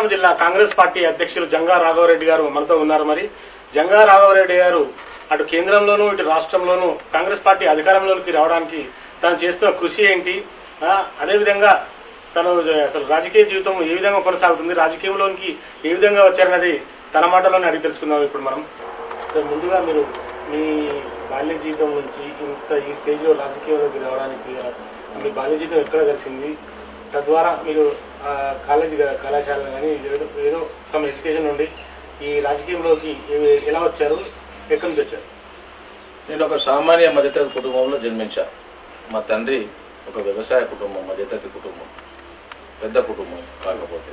జనగాం జిల్లా కాంగ్రెస్ పార్టీ అధ్యక్షులు జంగా రాఘవరెడ్డి గారు మనతో ఉన్నారు మరి జంగా రాఘవరెడ్డి గారు అటు కేంద్రంలోనూ ఇటు రాష్ట్రంలోనూ కాంగ్రెస్ పార్టీ అధికారంలోకి రావడానికి తను చేస్తున్న కృషి ఏంటి ఆ, అదేవిధంగా తను అసలు రాజకీయ జీవితం ఏ విధంగా కొనసాగుతుంది రాజకీయంలోనికి ఏ విధంగా వచ్చారన్నది తన మాటలోనే అడిగి తెలుసుకుందాం ఇప్పుడు మనం సార్ ముందుగా మీరు మీ బాల్య జీవితం నుంచి ఇంత ఈ స్టేజ్లో రాజకీయంలోకి రావడానికి ఆ, మీ బాల్య జీవితం ఎక్కడ కలిసింది తద్వారా మీరు ఆ, కాలేజీ గా- కళాశాల కానీ ఏదో ఏదో సమ్ ఎడ్యుకేషన్ నుండి ఈ రాజకీయంలోకి ఏ- ఎలా వచ్చారు ఎక్కడి నుంచి వచ్చారు నేను ఒక సామాన్య మధ్యతరగతి కుటుంబంలో జన్మించా మా తండ్రి ఒక వ్యవసాయ కుటుంబం మధ్యతరగతి కుటుంబం పెద్ద కుటుంబం కాకపోతే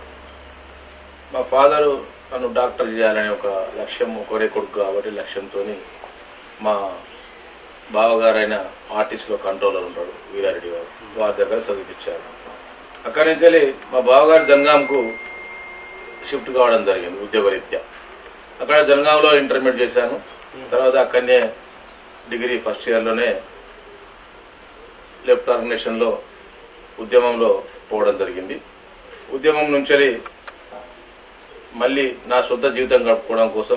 మా ఫాదరు నన్ను డాక్టర్ చేయాలనే ఒక లక్ష్యం ఒకడే కొడుకు కాబట్టి లక్ష్యంతో మా బావగారైన ఆర్టిస్ట్లో కంట్రోలర్ ఉంటాడు వీరారెడ్డి గారు వారి దగ్గర చదివించారు అక్కడి నుంచి వెళ్ళి మా బావగారు జంగాంకు షిఫ్ట్ కావడం జరిగింది ఉద్యోగరీత్యా అక్కడ జనగాంలో ఇంటర్మీడియట్ చేశాను తర్వాత అక్కడనే డిగ్రీ ఫస్ట్ ఇయర్లోనే లెఫ్ట్ ఆర్గనైజేషన్లో ఉద్యమంలో పోవడం జరిగింది ఉద్యమం నుంచి మళ్ళీ నా సొంత జీవితం గడుపుకోవడం కోసం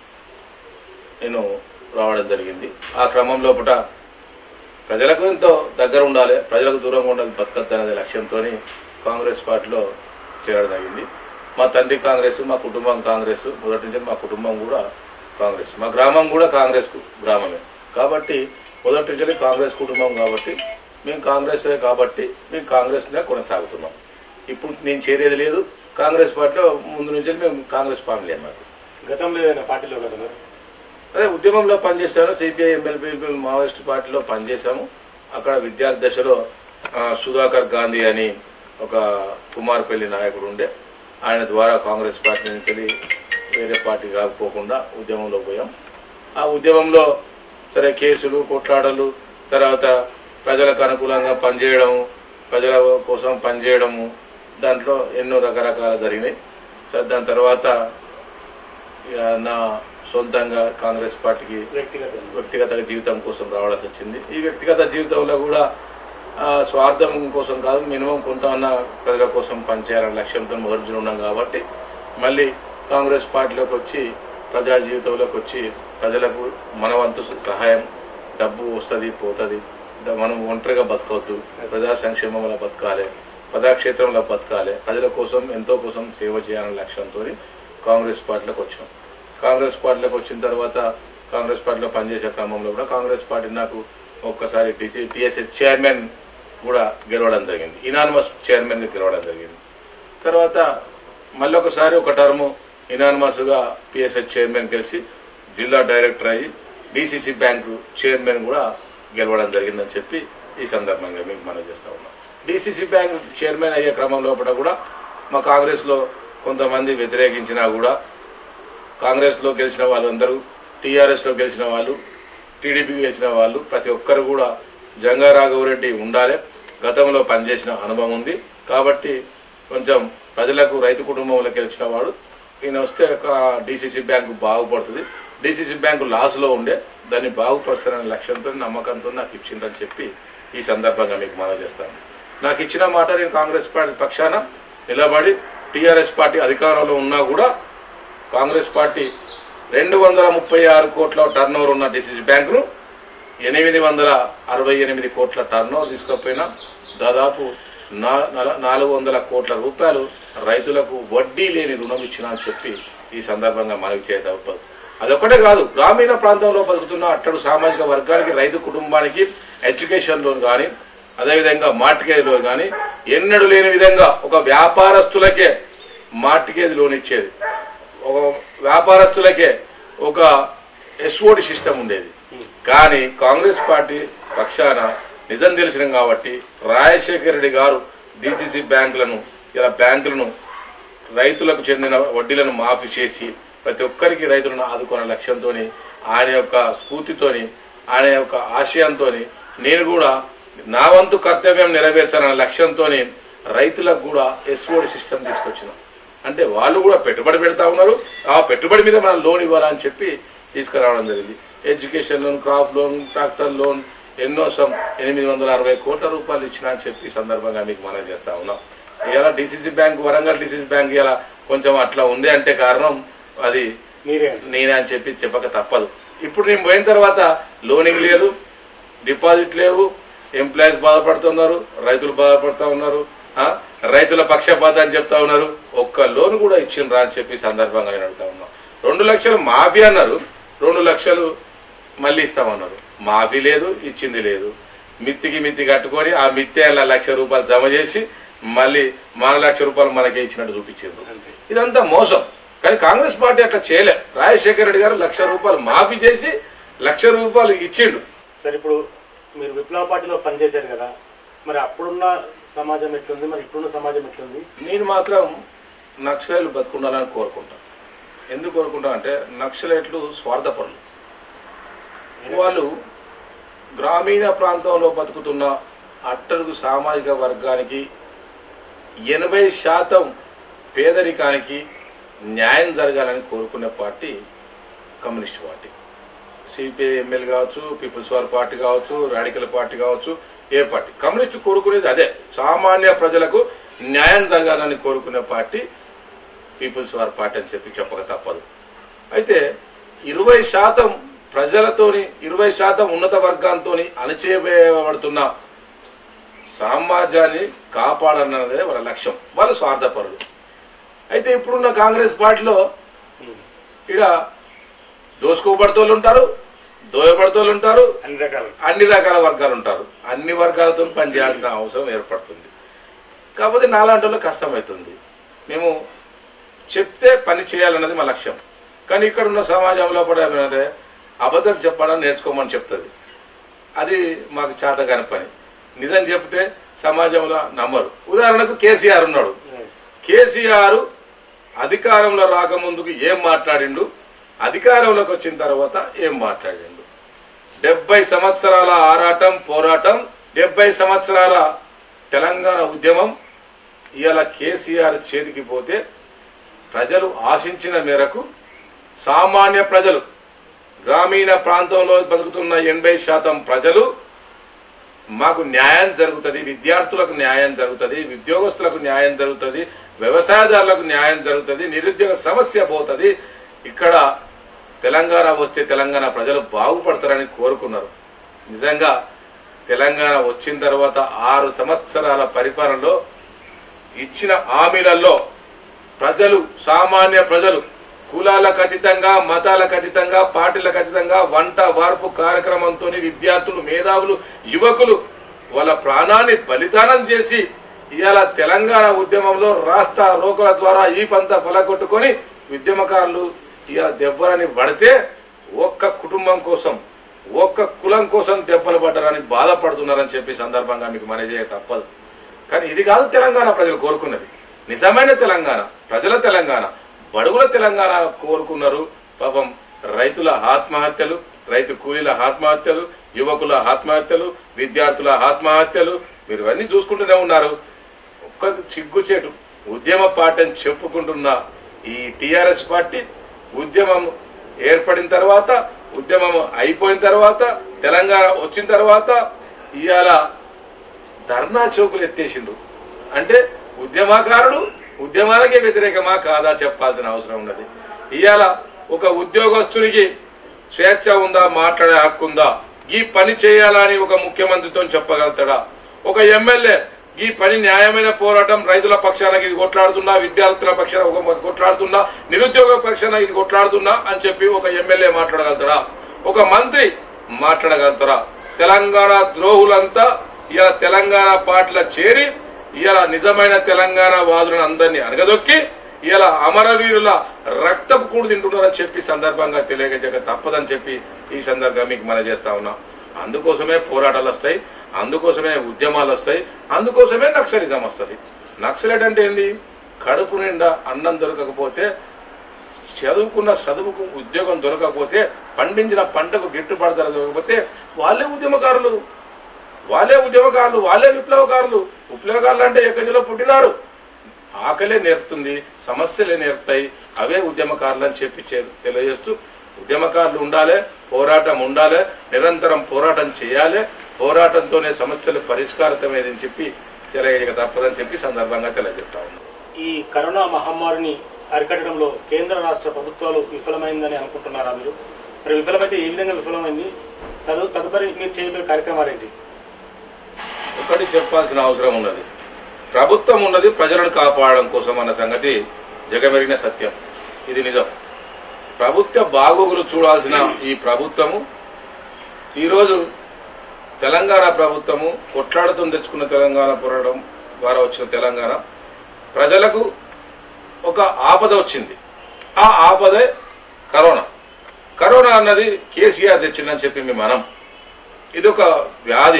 నేను రావడం జరిగింది ఆ క్రమం లోపల ప్రజలకు ఎంతో దగ్గర ఉండాలి ప్రజలకు దూరంగా ఉండాలి బతకద్దు అనే లక్ష్యంతో కాంగ్రెస్ పార్టీలో చేరడం జరిగింది మా తండ్రి కాంగ్రెస్ మా కుటుంబం కాంగ్రెస్ మొదటి నుంచి మా కుటుంబం కూడా కాంగ్రెస్ మా గ్రామం కూడా కాంగ్రెస్ కు- గ్రామమే కాబట్టి మొదటి నుంచి కాంగ్రెస్ కుటుంబం కాబట్టి మేము కాంగ్రెస్ కాబట్టి మేము కాంగ్రెస్నే కొనసాగుతున్నాం ఇప్పుడు నేను చేరేది లేదు కాంగ్రెస్ పార్టీలో ముందు నుంచి మేము కాంగ్రెస్ ఫ్యామిలీ అన్నమాట గతంలో ఏదైనా పార్టీలో కదా మీరు అదే ఉద్యమంలో పనిచేశాను సిపిఐ ఎమ్మెల్పీ మావోయిస్ట్ పార్టీలో పనిచేశాము అక్కడ విద్యార్థి దశలో ఆ, సుధాకర్ గాంధీ అని ఒక కుమార్పల్లి నాయకుడు ఉండే ఆయన ద్వారా కాంగ్రెస్ పార్టీ నుంచి వెళ్ళి వేరే పార్టీ కాకపోకుండా ఉద్యమంలో పోయాం ఆ ఉద్యమంలో సరే కేసులు కొట్లాటలు తర్వాత ప్రజలకు అనుకూలంగా పనిచేయడము ప్రజల కోసం పనిచేయడము దాంట్లో ఎన్నో రకరకాల జరిగినాయి సరే దాని తర్వాత ఇక నా సొంతంగా కాంగ్రెస్ పార్టీకి వ్యక్తిగత వ్యక్తిగత జీవితం కోసం రావాల్సి వచ్చింది ఈ వ్యక్తిగత జీవితంలో కూడా ఆ, స్వార్థం కోసం కాదు మినిమం కొంత అన్న ప్రజల కోసం పనిచేయాలనే లక్ష్యంతో మొదటి ఉన్నాం కాబట్టి మళ్ళీ కాంగ్రెస్ పార్టీలోకి వచ్చి ప్రజా జీవితంలోకి వచ్చి ప్రజలకు మన వంతు సహాయం డబ్బు వస్తుంది పోతుంది ద- మనం ఒంటరిగా బతకవద్దు ప్రజా సంక్షేమంలో బతకాలి ప్రజాక్షేత్రంలో బతకాలి ప్రజల కోసం ఎంతో కోసం సేవ చేయాలనే లక్ష్యంతో కాంగ్రెస్ పార్టీలోకి వచ్చాం కాంగ్రెస్ పార్టీలోకి వచ్చిన తర్వాత కాంగ్రెస్ పార్టీలో పనిచేసే క్రమంలో కూడా కాంగ్రెస్ పార్టీ నాకు ఒక్కసారి టీసీ టీఎస్ఎస్ చైర్మన్ కూడా గెలవడం జరిగింది ఇనానిమస్ చైర్మన్ గెలవడం జరిగింది తర్వాత మళ్ళీ ఒకసారి ఒక టర్ము ఇనానిమస్గా పిఎస్ఎస్ చైర్మన్ గెలిచి జిల్లా డైరెక్టర్ అయ్యి డిసిసి బ్యాంకు చైర్మన్ కూడా గెలవడం జరిగిందని చెప్పి ఈ సందర్భంగా మీకు మనం చేస్తా ఉన్నాం డిసిసి బ్యాంక్ చైర్మన్ అయ్యే క్రమం లోపల కూడా మా కాంగ్రెస్లో కొంతమంది వ్యతిరేకించినా కూడా కాంగ్రెస్లో గెలిచిన వాళ్ళందరూ టీఆర్ఎస్లో గెలిచిన వాళ్ళు టీడీపీ గెలిచిన వాళ్ళు ప్రతి ఒక్కరు కూడా జంగారాఘవరెడ్డి ఉండాలి గతంలో పనిచేసిన అనుభవం ఉంది కాబట్టి కొంచెం ప్రజలకు రైతు కుటుంబంలో గెలిచిన వాడు ఈయన వస్తే డిసిసి బ్యాంకు బాగుపడుతుంది డిసిసి బ్యాంకు లాస్లో ఉండే దాన్ని బాగుపరుస్తారనే లక్ష్యంతో నమ్మకంతో నాకు ఇచ్చిందని చెప్పి ఈ సందర్భంగా మీకు మనం చేస్తాను నాకు ఇచ్చిన మాట నేను కాంగ్రెస్ పార్టీ పక్షాన నిలబడి టీఆర్ఎస్ పార్టీ అధికారంలో ఉన్నా కూడా కాంగ్రెస్ పార్టీ రెండు వందల ముప్పై ఆరు కోట్ల టర్న్ ఓవర్ ఉన్న డిసిసి బ్యాంకును ఎనిమిది వందల అరవై ఎనిమిది కోట్ల టర్న్ ఓవర్ తీసుకపోయినా దాదాపు నా- నల- నాలుగు వందల కోట్ల రూపాయలు రైతులకు వడ్డీ లేని రుణం ఇచ్చినా అని చెప్పి ఈ సందర్భంగా మనవి చేయడం తప్పదు అదొకటే కాదు గ్రామీణ ప్రాంతంలో బతుకుతున్న అట్టడు సామాజిక వర్గానికి రైతు కుటుంబానికి ఎడ్యుకేషన్ లోన్ కానీ అదేవిధంగా మార్టిగేజ్ లోన్ కానీ ఎన్నడూ లేని విధంగా ఒక వ్యాపారస్తులకే మార్టిగేజ్ లోన్ ఇచ్చేది ఒక వ్యాపారస్తులకే ఒక ఎస్ఓడి సిస్టమ్ ఉండేది కానీ కాంగ్రెస్ పార్టీ పక్షాన నిజం తెలిసిన కాబట్టి రాజశేఖర రెడ్డి గారు డిసిసి బ్యాంకులను ఇలా బ్యాంకులను రైతులకు చెందిన వడ్డీలను మాఫీ చేసి ప్రతి ఒక్కరికి రైతులను ఆదుకునే లక్ష్యంతో ఆయన యొక్క స్ఫూర్తితోని ఆయన యొక్క ఆశయంతో నేను కూడా నా వంతు కర్తవ్యం నెరవేర్చాలనే లక్ష్యంతో రైతులకు కూడా ఎస్ఓడి సిస్టమ్ తీసుకొచ్చిన అంటే వాళ్ళు కూడా పెట్టుబడి పెడతా ఉన్నారు ఆ పెట్టుబడి మీద మనం లోన్ ఇవ్వాలని చెప్పి తీసుకురావడం జరిగింది education loan crop loan tractor loan ఎన్నో సం ఎనిమిది వందల అరవై కోట్ల రూపాయలు ఇచ్చినా అని చెప్పి ఈ సందర్భంగా మీకు మనం చేస్తా ఉన్నాం ఇలా DCC bank Warangal DCC bank ఇలా కొంచెం అట్లా ఉంది అంటే కారణం అది మీరే నేనే అని చెప్పి చెప్పక తప్పదు ఇప్పుడు నేను పోయిన తర్వాత లోనింగ్ లేదు డిపాజిట్ లేవు ఎంప్లాయీస్ బాధపడుతున్నారు రైతులు బాధపడుతూ ఉన్నారు ఆ, రైతుల పక్షపాత అని చెప్తా ఉన్నారు ఒక్క లోన్ కూడా ఇచ్చిండ్రా అని చెప్పి సందర్భంగా నేను అడుగుతా ఉన్నాం రెండు లక్షలు మాఫీ అన్నారు రెండు లక్షలు మళ్ళీ ఇస్తామన్నారు మాఫీ లేదు ఇచ్చింది లేదు మిత్తికి మిత్తి కట్టుకొని ఆ మిత్తి అలా లక్ష రూపాయలు జమ చేసి మళ్ళీ మన లక్ష రూపాయలు మనకే ఇచ్చినట్టు చూపించారు అంతే ఇదంతా మోసం కానీ కాంగ్రెస్ పార్టీ అట్లా చేయలే రాజశేఖర రెడ్డి గారు లక్ష రూపాయలు మాఫీ చేసి లక్ష రూపాయలు ఇచ్చిండు సరే ఇప్పుడు మీరు విప్లవ పార్టీలో పనిచేశారు కదా మరి అప్పుడున్న సమాజం ఎట్లుంది మరి ఇప్పుడున్న సమాజం ఎట్లుంది నేను మాత్రం నక్సలైట్లు బతుకుండాలని కోరుకుంటాను ఎందుకు కోరుకుంటా అంటే నక్సలైట్లు స్వార్థపరులు వాళ్ళు గ్రామీణ ప్రాంతంలో బతుకుతున్న అట్టడుగు సామాజిక వర్గానికి ఎనభై శాతం పేదరికానికి న్యాయం జరగాలని కోరుకునే party Communist party CPI MLA కావచ్చు పీపుల్స్ వార్ పార్టీ కావచ్చు రాడికల్ పార్టీ కావచ్చు ఏ పార్టీ కమ్యూనిస్ట్ కోరుకునేది అదే సామాన్య ప్రజలకు న్యాయం జరగాలని కోరుకునే పార్టీ పీపుల్స్ వార్ పార్టీ అని చెప్పి చెప్పక తప్పదు అయితే ఇరవై శాతం ప్రజలతోని ఇరవై శాతం ఉన్నత వర్గాంతోని అణచివేయబడుతున్న సమాజాన్ని కాపాడన్నదే వాళ్ళ లక్ష్యం వాళ్ళ స్వార్థపరులు అయితే ఇప్పుడున్న కాంగ్రెస్ పార్టీలో ఇక్కడ దోసుకోబడుతోళ్ళు ఉంటారు దోయబడుతోళ్ళు ఉంటారు అన్ని రకాలు అన్ని రకాల వర్గాలు ఉంటారు అన్ని వర్గాలతో పనిచేయాల్సిన అవసరం ఏర్పడుతుంది కాకపోతే నాలాంటి వాళ్ళకి కష్టమవుతుంది మేము చెప్తే పని చేయాలన్నది మా లక్ష్యం కానీ ఇక్కడ ఉన్న సమాజంలో కూడా ఏమంటే అబద్ధం చెప్పడం నేర్చుకోమని చెప్తుంది అది మాకు చేత కాని పని నిజం చెప్తే సమాజంలో నమ్మరు ఉదాహరణకు కేసీఆర్ ఉన్నాడు Yes. కేసీఆర్ అధికారంలో రాకముందుకు ఏం మాట్లాడిండు అధికారంలోకి వచ్చిన తర్వాత ఏం మాట్లాడిండు డెబ్బై సంవత్సరాల ఆరాటం పోరాటం డెబ్బై సంవత్సరాల తెలంగాణ ఉద్యమం ఇవాళ కేసీఆర్ చేతికి పోతే ప్రజలు ఆశించిన మేరకు సామాన్య ప్రజలు గ్రామీణ ప్రాంతంలో బతుకుతున్న ఎనభై శాతం ప్రజలు మాకు న్యాయం జరుగుతుంది విద్యార్థులకు న్యాయం జరుగుతుంది ఉద్యోగస్తులకు న్యాయం జరుగుతుంది వ్యవసాయదారులకు న్యాయం జరుగుతుంది నిరుద్యోగ సమస్య పోతుంది ఇక్కడ తెలంగాణ వస్తే తెలంగాణ ప్రజలు బాగుపడతారని కోరుకున్నారు నిజంగా తెలంగాణ వచ్చిన తర్వాత ఆరు సంవత్సరాల పరిపాలనలో ఇచ్చిన హామీలలో ప్రజలు సామాన్య ప్రజలు కులాలకు అతీతంగా మతాలకు అతీతంగా పార్టీలకు అతీతంగా వంట వార్పు కార్యక్రమంతో విద్యార్థులు మేధావులు యువకులు వాళ్ళ ప్రాణాన్ని బలిదానం చేసి ఇవాళ తెలంగాణ ఉద్యమంలో రాస్తా రోకల ద్వారా ఈ పంత పొలగొట్టుకొని ఉద్యమకారులు ఇవాళ దెబ్బలని పడితే ఒక్క కుటుంబం కోసం ఒక్క కులం కోసం దెబ్బలు పడ్డారని బాధపడుతున్నారని చెప్పి సందర్భంగా మీకు మనజేయ తప్పదు కానీ ఇది కాదు తెలంగాణ ప్రజలు కోరుకున్నది నిజమైన తెలంగాణ ప్రజల తెలంగాణ బడుగుల తెలంగాణ కోరుకున్నారు పాపం రైతుల ఆత్మహత్యలు రైతు కూలీల ఆత్మహత్యలు యువకుల ఆత్మహత్యలు విద్యార్థుల ఆత్మహత్యలు మీరు ఇవన్నీ చూసుకుంటూనే ఉన్నారు ఒక్క సిగ్గుచేటు ఉద్యమ పార్టీ అని చెప్పుకుంటున్న ఈ టిఆర్ఎస్ పార్టీ ఉద్యమం ఏర్పడిన తర్వాత ఉద్యమం అయిపోయిన తర్వాత తెలంగాణ వచ్చిన తర్వాత ఇవాళ ధర్నా చౌకులు ఎత్తేసిండు అంటే ఉద్యమకారుడు ఉద్యమాలకే వ్యతిరేకమా కాదా చెప్పాల్సిన అవసరం ఉన్నది ఇవాళ ఒక ఉద్యోగస్తునికి స్వేచ్ఛ ఉందా మాట్లాడే హక్కు ఉందా ఈ పని చేయాలని ఒక ముఖ్యమంత్రితో చెప్పగలుగుతాడా ఒక ఎమ్మెల్యే ఈ పని న్యాయమైన పోరాటం రైతుల పక్షాన ఇది కొట్లాడుతున్నా విద్యార్థుల పక్షాన ఒక కొట్లాడుతున్నా నిరుద్యోగ పక్షాన ఇది కొట్లాడుతున్నా అని చెప్పి ఒక ఎమ్మెల్యే మాట్లాడగలుగుతాడా ఒక మంత్రి మాట్లాడగలుగుతారా తెలంగాణ ద్రోహులంతా ఇలా తెలంగాణ పార్టీలో చేరి ఇలా నిజమైన తెలంగాణ వాదులను అందరినీ అణగదొక్కి ఇలా అమరవీరుల రక్తపు కూడు తింటున్నారని చెప్పి సందర్భంగా తెలియజేయక తప్పదని చెప్పి ఈ సందర్భంగా మీకు మన చేస్తా ఉన్నాం అందుకోసమే పోరాటాలు వస్తాయి అందుకోసమే ఉద్యమాలు వస్తాయి అందుకోసమే నక్సలిజం వస్తుంది నక్సలైట్ అంటే ఏంది కడుపు నిండా అన్నం దొరకకపోతే చదువుకున్న చదువుకు ఉద్యోగం దొరకకపోతే పండించిన పంటకు గిట్టుబాటు ధర దొరకకపోతే వాళ్ళే ఉద్యమకారులు వాళ్ళే ఉద్యమకారులు వాళ్ళే విప్లవకారులు విప్లవకారులు అంటే ఎక్కడిలో పుట్టినారు ఆకలే నేర్పుతుంది సమస్యలే నేర్పుతాయి అవే ఉద్యమకారులు అని చెప్పి చే- తెలియజేస్తూ ఉద్యమకారులు ఉండాలి పోరాటం ఉండాలి నిరంతరం పోరాటం చేయాలి పోరాటంతోనే సమస్యలు పరిష్కారతమేదని చెప్పి తెలియజేయక తప్పదని చెప్పి సందర్భంగా తెలియజేస్తా ఉన్నాం ఈ కరోనా మహమ్మారిని అరికట్టడంలో కేంద్ర రాష్ట్ర ప్రభుత్వాలు విఫలమైందని అనుకుంటున్నారా మీరు మరి విఫలమైతే ఏ విధంగా విఫలమైంది తదు తదుపరి మీరు చేయబోయే కార్యక్రమాలు ఏంటి ఒకటి చెప్పాల్సిన అవసరం ఉన్నది ప్రభుత్వం ఉన్నది ప్రజలను కాపాడడం కోసం అన్న సంగతి జగమెరిగిన సత్యం ఇది నిజం ప్రభుత్వ బాగోగులు చూడాల్సిన ఈ ప్రభుత్వము ఈరోజు తెలంగాణ ప్రభుత్వము కొట్లాడుతూ తెచ్చుకున్న తెలంగాణ పోరాటం ద్వారా వచ్చిన తెలంగాణ ప్రజలకు ఒక ఆపద వచ్చింది ఆ ఆపదే కరోనా కరోనా అన్నది కేసీఆర్ తెచ్చిందని చెప్పి మేము మనం ఇది ఒక వ్యాధి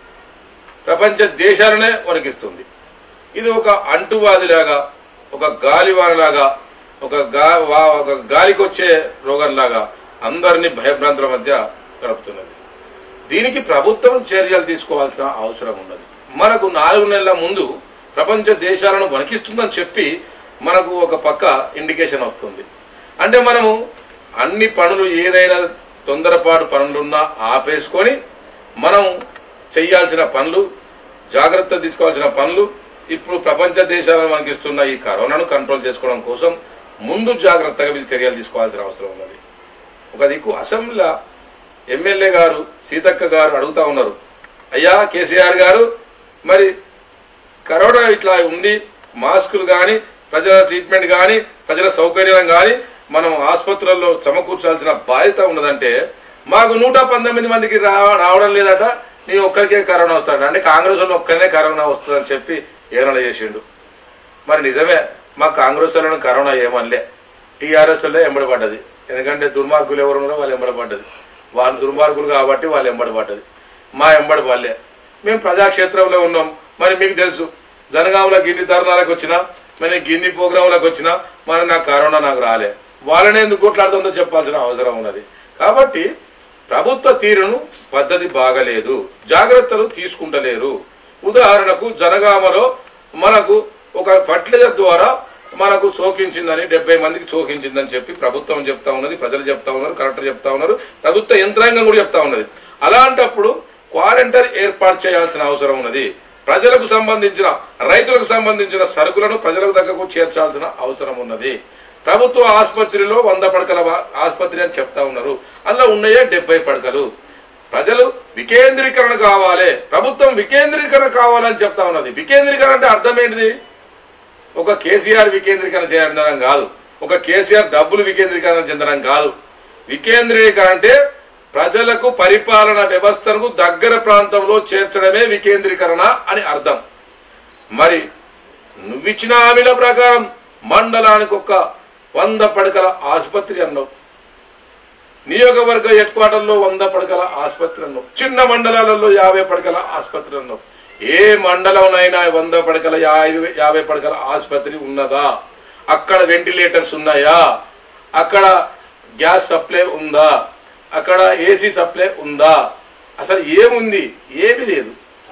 ప్రపంచ దేశాలనే వణికిస్తుంది ఇది ఒక అంటువ్యాధిలాగా ఒక గాలివానలాగా ఒక గా వా- ఒక గాలికొచ్చే రోగంలాగా అందరినీ భయభ్రాంతుల మధ్య గడుపుతున్నది దీనికి ప్రభుత్వం చర్యలు తీసుకోవాల్సిన అవసరం ఉన్నది మనకు నాలుగు నెలల ముందు ప్రపంచ దేశాలను వణికిస్తుందని చెప్పి మనకు ఒక పక్క ఇండికేషన్ వస్తుంది అంటే మనము అన్ని పనులు ఏదైనా తొందరపాటు పనులున్నా ఆపేసుకొని మనం చేయాల్సిన పనులు జాగ్రత్త తీసుకోవాల్సిన పనులు ఇప్పుడు ప్రపంచ దేశాలను మనకి ఇస్తున్న ఈ కరోనాను కంట్రోల్ చేసుకోవడం కోసం ముందు జాగ్రత్తగా వీళ్ళు చర్యలు తీసుకోవాల్సిన అవసరం ఉన్నది ఒక దిక్కు అసెంబ్లీలో ఎమ్మెల్యే గారు సీతక్క గారు అడుగుతా ఉన్నారు అయ్యా కేసీఆర్ గారు మరి కరోనా ఇట్లా ఉంది మాస్కులు కానీ ప్రజల ట్రీట్మెంట్ కానీ ప్రజల సౌకర్యం కానీ మనం ఆసుపత్రుల్లో సమకూర్చాల్సిన బాధ్యత ఉన్నదంటే మాకు నూట పంతొమ్మిది మందికి రా- రావడం లేదట నీ ఒక్కరికే కరోనా వస్తాడు అంటే కాంగ్రెస్ వాళ్ళు ఒక్కరినే కరోనా వస్తుందని చెప్పి ఏమైనా చేసిండు మరి నిజమే మా కాంగ్రెస్ వాళ్ళని కరోనా ఏమనలే టీఆర్ఎస్ వల్లే ఎంబడబడ్డది ఎందుకంటే దుర్మార్గులు ఎవరు ఉన్నారో వాళ్ళు ఎంబడబడ్డది వాళ్ళు దుర్మార్గులు కాబట్టి వాళ్ళు ఎంబడబడ్డది మా ఎంబడి వాళ్ళే మేము ప్రజాక్షేత్రంలో ఉన్నాం మరి మీకు తెలుసు జనగాంలో గిన్ని తరుణాలకు వచ్చినా మరి గిన్ని ప్రోగ్రాంలకు వచ్చినా మరి నాకు కరోనా నాకు రాలే వాళ్ళని ఎందుకు కొట్లాడుతుందో చెప్పాల్సిన అవసరం ఉన్నది కాబట్టి ప్రభుత్వ తీరును పద్ధతి బాగలేదు జాగ్రత్తలు తీసుకుంటలేరు ఉదాహరణకు జనగామలో మనకు ఒక ఫర్టిలైజర్ ద్వారా మనకు సోకించిందని డెబ్బై మందికి సోకించిందని చెప్పి ప్రభుత్వం చెప్తా ఉన్నది ప్రజలు చెప్తా ఉన్నారు కలెక్టర్ చెప్తా ఉన్నారు ప్రభుత్వ యంత్రాంగం కూడా చెప్తా ఉన్నది అలాంటప్పుడు క్వారంటైన్ ఏర్పాటు చేయాల్సిన అవసరం ఉన్నది ప్రజలకు సంబంధించిన రైతులకు సంబంధించిన సరుకులను ప్రజలకు దగ్గరకు చేర్చాల్సిన అవసరం ఉన్నది ప్రభుత్వ ఆసుపత్రిలో వంద పడకల వా- ఆసుపత్రి అని చెప్తా ఉన్నారు అందులో ఉన్నాయే డెబ్బై పడకలు ప్రజలు వికేంద్రీకరణ కావాలి ప్రభుత్వం వికేంద్రీకరణ కావాలని చెప్తా ఉన్నది వికేంద్రీకరణ అంటే అర్థం ఏంటిది ఒక కేసీఆర్ వికేంద్రీకరణ చెందడం కాదు ఒక కేసీఆర్ డబ్బులు వికేంద్రీకరణ చెందడం కాదు వికేంద్రీకరణ అంటే ప్రజలకు పరిపాలన వ్యవస్థను దగ్గర ప్రాంతంలో చేర్చడమే వికేంద్రీకరణ అని అర్థం మరి నువ్విచ్చిన హామీల ప్రకారం మండలానికి ఒక వంద పడకల ఆసుపత్రి అన్నావు నియోగవర్గ హెడ్ క్వార్టర్లో వంద పడకల ఆసుపత్రి అన్నావు చిన్న మండలాలలో యాభై పడకల ఆసుపత్రి అన్నావు ఏ మండలంనైనా వంద పడకల ఐదు యాభై పడకల ఆసుపత్రి ఉన్నదా అక్కడ వెంటిలేటర్స్ ఉన్నాయా అక్కడ గ్యాస్ సప్లై ఉందా అక్కడ ఏసీ సప్లై ఉందా అసలు ఏముంది ఏమీ లేదు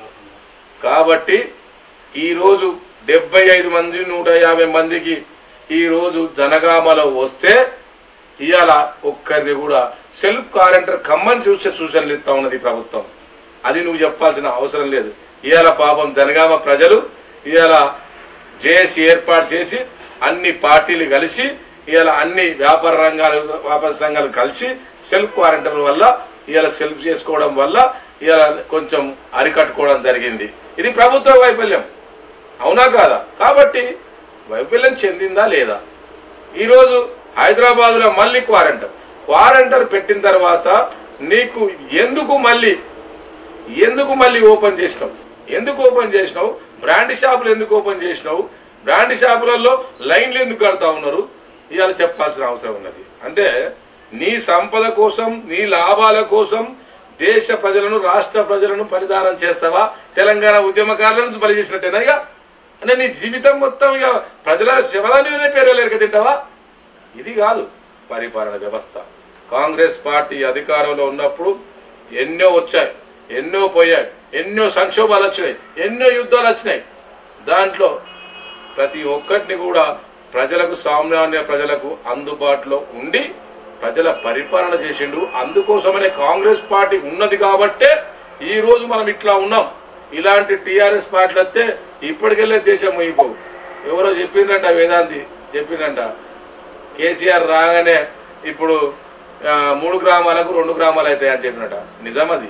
కాబట్టి ఈరోజు డెబ్బై ఐదు మంది నూట యాభై మందికి ఈరోజు జనగామలో వస్తే ఇవాళ ఒక్కరిని కూడా సెల్ఫ్ క్వారంటైన్ కమ్మని సూచన సూచనలు ఇస్తా ఉన్నది ఈ ప్రభుత్వం అది నువ్వు చెప్పాల్సిన అవసరం లేదు ఇవాళ పాపం జనగామ ప్రజలు ఇవాళ జేఏసీ ఏర్పాటు చేసి అన్ని పార్టీలు కలిసి ఇవాళ అన్ని వ్యాపార రంగాలు వ్యాపార సంఘాలు కలిసి సెల్ఫ్ క్వారంటైన్ వల్ల ఇవాళ సెల్ఫ్ చేసుకోవడం వల్ల ఇవాళ కొంచెం అరికట్టుకోవడం జరిగింది ఇది ప్రభుత్వ వైఫల్యం అవునా కాదా కాబట్టి వైఫల్యం చెందిందా లేదా ఈరోజు హైదరాబాద్ లో మళ్ళీ క్వారంటైన్ క్వారంటైన్ పెట్టిన తర్వాత నీకు ఎందుకు మళ్ళీ ఎందుకు మళ్ళీ ఓపెన్ చేసినావు ఎందుకు ఓపెన్ చేసినావు బ్రాండ్ షాపులు ఎందుకు ఓపెన్ చేసినావు బ్రాండ్ షాపులలో లైన్లు ఎందుకు కడతా ఉన్నారు ఇవాళ చెప్పాల్సిన అవసరం ఉన్నది అంటే నీ సంపద కోసం నీ లాభాల కోసం దేశ ప్రజలను రాష్ట్ర ప్రజలను పరిధానం చేస్తావా తెలంగాణ ఉద్యమకారులను బలి చేసినట్టేనా ఇక అంటే నీ జీవితం మొత్తం ఇక ప్రజల శివల మీదనే పేరు తింటావా ఇది కాదు పరిపాలన వ్యవస్థ కాంగ్రెస్ పార్టీ అధికారంలో ఉన్నప్పుడు ఎన్నో వచ్చాయి ఎన్నో పోయాయి ఎన్నో సంక్షోభాలు వచ్చినాయి ఎన్నో యుద్ధాలు వచ్చినాయి దాంట్లో ప్రతి ఒక్కటిని కూడా ప్రజలకు సామాన్య ప్రజలకు అందుబాటులో ఉండి ప్రజల పరిపాలన చేసిండు అందుకోసమనే కాంగ్రెస్ పార్టీ ఉన్నది కాబట్టే ఈ రోజు మనం ఇట్లా ఉన్నాం ఇలాంటి టిఆర్ఎస్ పార్టీలు వస్తే ఇప్పటికెళ్ళే దేశం మునిగిపోవు ఎవరో చెప్పిండ్రంట వేదాంతి చెప్పిండ్రంట కేసీఆర్ రాగానే ఇప్పుడు ఆ, మూడు గ్రామాలకు రెండు గ్రామాలు అవుతాయి అని చెప్పినట నిజం అది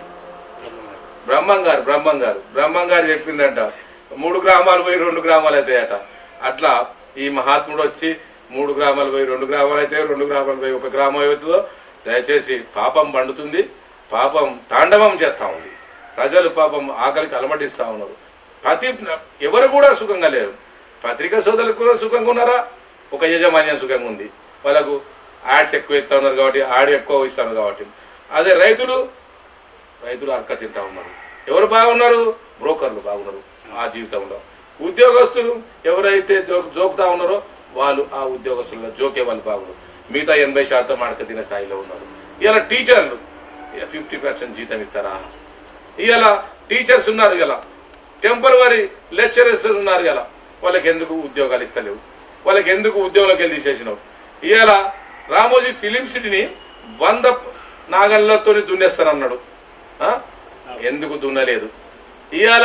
బ్రహ్మం గారు బ్రహ్మం గారు బ్రహ్మం గారు చెప్పిందంట మూడు గ్రామాలు పోయి రెండు గ్రామాలు అవుతాయట అట్లా ఈ మహాత్ముడు వచ్చి మూడు గ్రామాలు పోయి రెండు గ్రామాలు అయితే రెండు గ్రామాలు పోయి ఒక గ్రామం అవుతుందో దయచేసి పాపం పండుతుంది పాపం తాండవం చేస్తా ఉంది ప్రజలు పాపం ఆకలికి అలమటిస్తా ఉన్నారు ప్రతి ఎవరు కూడా సుఖంగా లేరు పత్రికా సోదరులు కూడా సుఖంగా ఉన్నారా ఒక యజమాన్యం సుఖంగా ఉంది వాళ్ళకు యాడ్స్ ఎక్కువ ఇస్తా ఉన్నారు కాబట్టి యాడ్ ఎక్కువ ఇస్తారు కాబట్టి అదే రైతులు రైతులు అరక తింటా ఉన్నారు ఎవరు బాగున్నారు బ్రోకర్లు బాగున్నారు ఆ జీవితంలో ఉద్యోగస్తులు ఎవరైతే జో- జోకుతా ఉన్నారో వాళ్ళు ఆ ఉద్యోగస్తుల్లో జోకే వాళ్ళు బాగున్నారు మిగతా ఎనభై శాతం అడక తినే స్థాయిలో ఉన్నారు ఇలా టీచర్లు ఫిఫ్టీ పర్సెంట్ జీతం ఇస్తారా ఇవాళ టీచర్స్ ఉన్నారు ఇలా టెంపరవరీ లెక్చరర్స్ ఉన్నారు ఇలా వాళ్ళకి ఎందుకు ఉద్యోగాలు ఇస్తలేవు వాళ్ళకి ఎందుకు ఉద్యోగంలోకి వెళ్ళి తీసేసినావు ఇవాళ రామోజీ ఫిలిం సిటీని వంద నాగళ్ళతో దున్నేస్తానన్నాడు ఆ? ఎందుకు దున్నలేదు ఇవాళ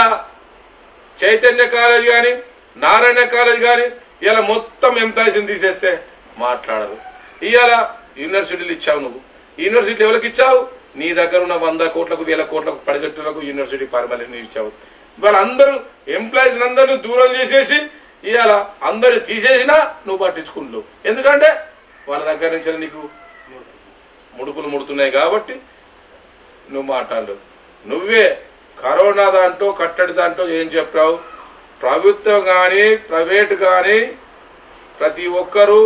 చైతన్య కాలేజ్ కానీ నారాయణ కాలేజ్ కానీ ఇవాళ మొత్తం ఎంప్లాయీస్ని తీసేస్తే మాట్లాడరు ఇవాళ యూనివర్సిటీలు ఇచ్చావు నువ్వు యూనివర్సిటీ ఎవరికి ఇచ్చావు నీ దగ్గర ఉన్న వంద కోట్లకు వేల కోట్లకు పడిగట్టులకు యూనివర్సిటీ పర్మనెంట్ ఇచ్చావు వాళ్ళందరూ ఎంప్లాయీస్ అందరినీ దూరం చేసేసి ఇవాళ అందరిని తీసేసినా నువ్వు పట్టించుకుంటావు ఎందుకంటే వాళ్ళ దగ్గర నుంచి నీకు ముడుపులు ముడుతున్నాయి కాబట్టి నువ్వు మాట్లాడలేవు నువ్వే కరోనా దాంట్లో కట్టడి దాంట్లో ఏం చెప్పావు ప్రభుత్వం కానీ ప్రైవేట్ కానీ ప్రతి ఒక్కరూ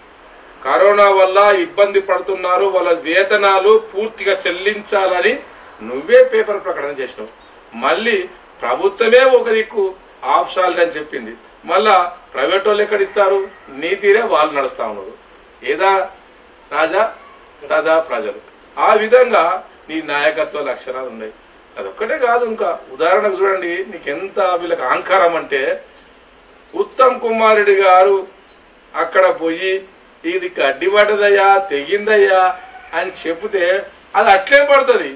కరోనా వల్ల ఇబ్బంది పడుతున్నారు వాళ్ళ వేతనాలు పూర్తిగా చెల్లించాలని నువ్వే పేపర్ ప్రకటన చేసినావు మళ్ళీ ప్రభుత్వమే ఒక దిక్కు ఆఫ్ సాలరీ అని చెప్పింది మళ్ళా ప్రైవేట్ వాళ్ళు ఎక్కడ ఇస్తారు నీ తీరే వాళ్ళు నడుస్తా ఉన్నారు ఏదా రాజా తదా ప్రజలు ఆ విధంగా నీ నాయకత్వ లక్షణాలు ఉన్నాయి అదొక్కటే కాదు ఇంకా ఉదాహరణకు చూడండి నీకెంత వీళ్ళకి అహంకారం అంటే ఉత్తమ్ కుమార్ రెడ్డి గారు అక్కడ పోయి ఇది గడ్డి పడ్డదయ్యా తెగిందయ్యా అని చెప్తే అది అట్లే పడుతుంది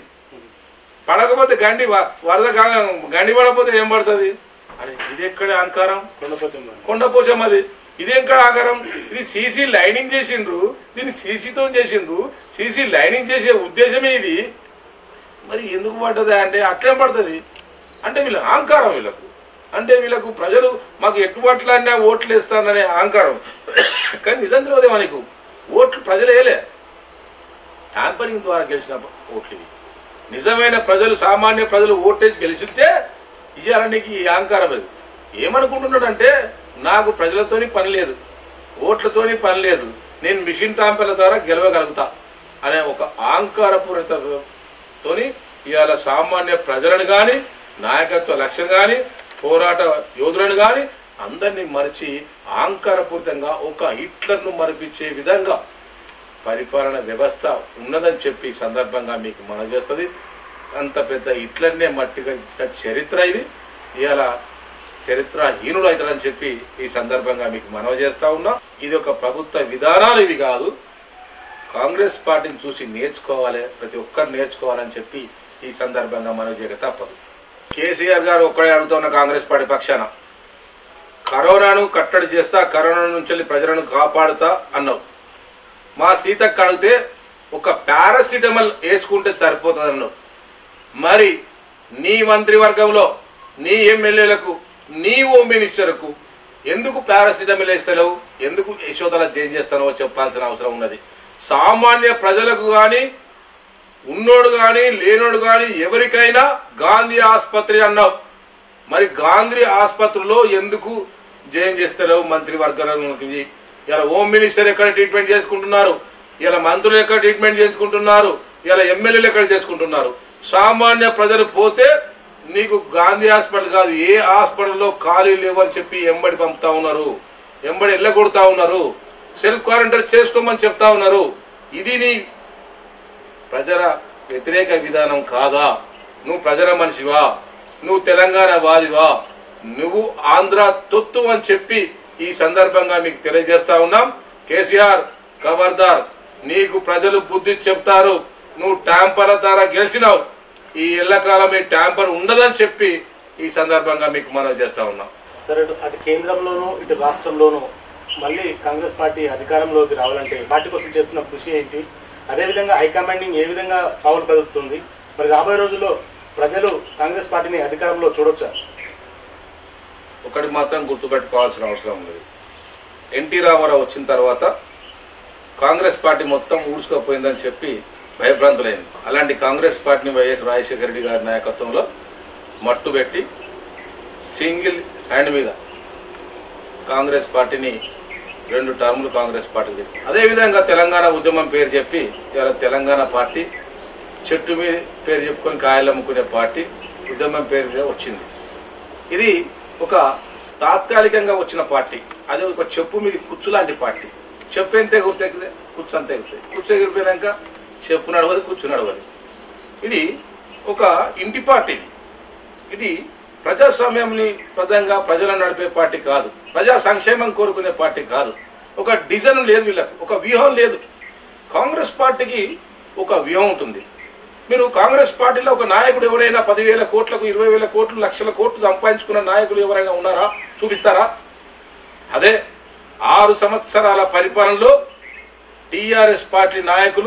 పడకపోతే గండి వ- వరద గా- గండి పడకపోతే ఏం పడుతుంది అరే ఇది ఎక్కడ అహంకారం కొండపోచమ్మ కొండపోచం అది ఇది ఎక్కడ ఆకారం ఇది సీసీ లైనింగ్ చేసిండ్రు దీన్ని సీసీతో చేసిండ్రు సీసీ లైనింగ్ చేసే ఉద్దేశమే ఇది మరి ఎందుకు పడ్డది అంటే అట్లే పడుతుంది అంటే వీళ్ళ అహంకారం వీళ్ళకు అంటే వీళ్ళకు ప్రజలు మాకు ఎటువట్లన్నా ఓట్లు వేస్తాననే అహంకారం కానీ నిజం తెలియదు మనకు ఓట్లు ప్రజలు వేయలే ట్యాంపరింగ్ ద్వారా గెలిచిన ఓట్లు ఇవి నిజమైన ప్రజలు సామాన్య ప్రజలు ఓటేసి గెలిచితే ఇవాళ నీకు ఈ అహంకారం అది ఏమనుకుంటున్నాడంటే నాకు ప్రజలతోని పని లేదు ఓట్లతోని పని లేదు నేను మిషన్ ట్యాంపర్ల ద్వారా గెలవగలుగుతా అనే ఒక అహంకారపూరితతోని ఇవాళ సామాన్య ప్రజలను కానీ నాయకత్వ లక్ష్యం కానీ పోరాట యోధులను కానీ అందరినీ మరిచి అహంకారపూరితంగా ఒక హిట్లర్ను మరిపించే విధంగా పరిపాలన వ్యవస్థ ఉన్నదని చెప్పి ఈ సందర్భంగా మీకు మనం చేస్తుంది అంత పెద్ద ఇట్లనే మట్టిగా ఇచ్చిన చరిత్ర ఇది ఇవాళ చరిత్రహీనుడు అవుతాడని చెప్పి ఈ సందర్భంగా మీకు మనవి చేస్తా ఉన్నా ఇది ఒక ప్రభుత్వ విధానాలు ఇవి కాదు కాంగ్రెస్ పార్టీని చూసి నేర్చుకోవాలి ప్రతి ఒక్కరు నేర్చుకోవాలని చెప్పి ఈ సందర్భంగా మనవి చేయక తప్పదు కేసీఆర్ గారు ఒక్కడే అడుగుతున్న కాంగ్రెస్ పార్టీ పక్షాన కరోనాను కట్టడి చేస్తా కరోనా నుంచి వెళ్ళి ప్రజలను కాపాడుతా అన్నావు మా సీతకు అడిగితే ఒక పారాసిటమల్ వేసుకుంటే సరిపోతుంది అన్నావు మరి నీ మంత్రివర్గంలో నీ ఎమ్మెల్యేలకు నీ హోమ్ మినిస్టర్కు ఎందుకు పారాసిటమల్ వేస్తలేవు ఎందుకు యశోదల చేంజ్ చేస్తానో చెప్పాల్సిన అవసరం ఉన్నది సామాన్య ప్రజలకు కానీ ఉన్నోడు కానీ లేనోడు కానీ ఎవరికైనా గాంధీ ఆసుపత్రి అన్నావు మరి గాంధీ ఆసుపత్రిలో ఎందుకు జైన్ చేస్తలేవు మంత్రివర్గాలకి ఇలా హోమ్ మినిస్టర్ ఎక్కడ ట్రీట్మెంట్ చేసుకుంటున్నారు ఇలా మంత్రులు ఎక్కడ ట్రీట్మెంట్ చేసుకుంటున్నారు ఇలా ఎమ్మెల్యేలు ఎక్కడ చేసుకుంటున్నారు సామాన్య ప్రజలు పోతే నీకు గాంధీ హాస్పిటల్ కాదు ఏ హాస్పిటల్లో ఖాళీ లేవని చెప్పి ఎంబడి పంపుతా ఉన్నారు ఎంబడి ఎల్లగొడతా ఉన్నారు సెల్ఫ్ క్వారంటైన్ చేసుకోమని చెప్తా ఉన్నారు ఇది నీ ప్రజల వ్యతిరేక విధానం కాదా నువ్వు ప్రజల మనిషివా నువ్వు తెలంగాణ వాదివా నువ్వు ఆంధ్ర తొత్తు అని చెప్పి ఈ సందర్భంగా మీకు తెలియజేస్తా ఉన్నాం కేసీఆర్ ఖబర్దార్ నీకు ప్రజలు బుద్ధి చెప్తారు నువ్వు ట్యాంపర్ల ద్వారా గెలిచినావు ఈ ఎల్లకాలం ఈ ట్యాంపర్ ఉండదని చెప్పి ఈ సందర్భంగా మీకు మనం చేస్తా ఉన్నాం సరే అటు- అటు కేంద్రంలోనూ ఇటు రాష్ట్రంలోనూ మళ్ళీ కాంగ్రెస్ పార్టీ అధికారంలోకి రావాలంటే పార్టీ కోసం చేస్తున్న కృషి ఏంటి అదేవిధంగా హైకమాండింగ్ ఏ విధంగా పావులు కదుపుతుంది మరి రాబోయే రోజుల్లో ప్రజలు కాంగ్రెస్ పార్టీని అధికారంలో చూడొచ్చా ఒకటి మాత్రం గుర్తుపెట్టుకోవాల్సిన అవసరం ఉంది ఎన్టీ రామారావు వచ్చిన తర్వాత కాంగ్రెస్ పార్టీ మొత్తం ఊడ్చుకోపోయిందని చెప్పి భయభ్రాంతులైంది అలాంటి కాంగ్రెస్ పార్టీని వైఎస్ రాజశేఖర రెడ్డి గారి నాయకత్వంలో మట్టు పెట్టి సింగిల్ హ్యాండ్ మీద కాంగ్రెస్ పార్టీని రెండు టర్ములు కాంగ్రెస్ పార్టీ చేసింది అదేవిధంగా తెలంగాణ ఉద్యమం పేరు చెప్పి ఇవాళ తెలంగాణ పార్టీ చెట్టు మీద పేరు చెప్పుకొని కాయలు అమ్ముకునే పార్టీ ఉద్యమం పేరు మీద వచ్చింది ఇది ఒక తాత్కాలికంగా వచ్చిన పార్టీ అది ఒక చెప్పు మీద కుచ్చు లాంటి పార్టీ చెప్పు ఎంత ఎగురుతాయి కుచ్చు అంత ఎగురుతాయి కుచ్చు ఎగిరిపోయాక చెప్పు నడవదు కుచ్చు నడవదు ఇది ఒక ఇంటి పార్టీ ఇది. ఇది ప్రజాస్వామ్యంని ప్రదంగా ప్రజలను నడిపే పార్టీ కాదు ప్రజా సంక్షేమం కోరుకునే పార్టీ కాదు ఒక డిజైన్ లేదు వీళ్ళకు ఒక వ్యూహం లేదు కాంగ్రెస్ పార్టీకి ఒక వ్యూహం ఉంటుంది మీరు కాంగ్రెస్ పార్టీలో ఒక నాయకుడు ఎవరైనా పదివేల కోట్లకు ఇరవై వేల కోట్లు లక్షల కోట్లు సంపాదించుకున్న నాయకులు ఎవరైనా ఉన్నారా చూపిస్తారా అదే ఆరు సంవత్సరాల పరిపాలనలో టిఆర్ఎస్ పార్టీ నాయకులు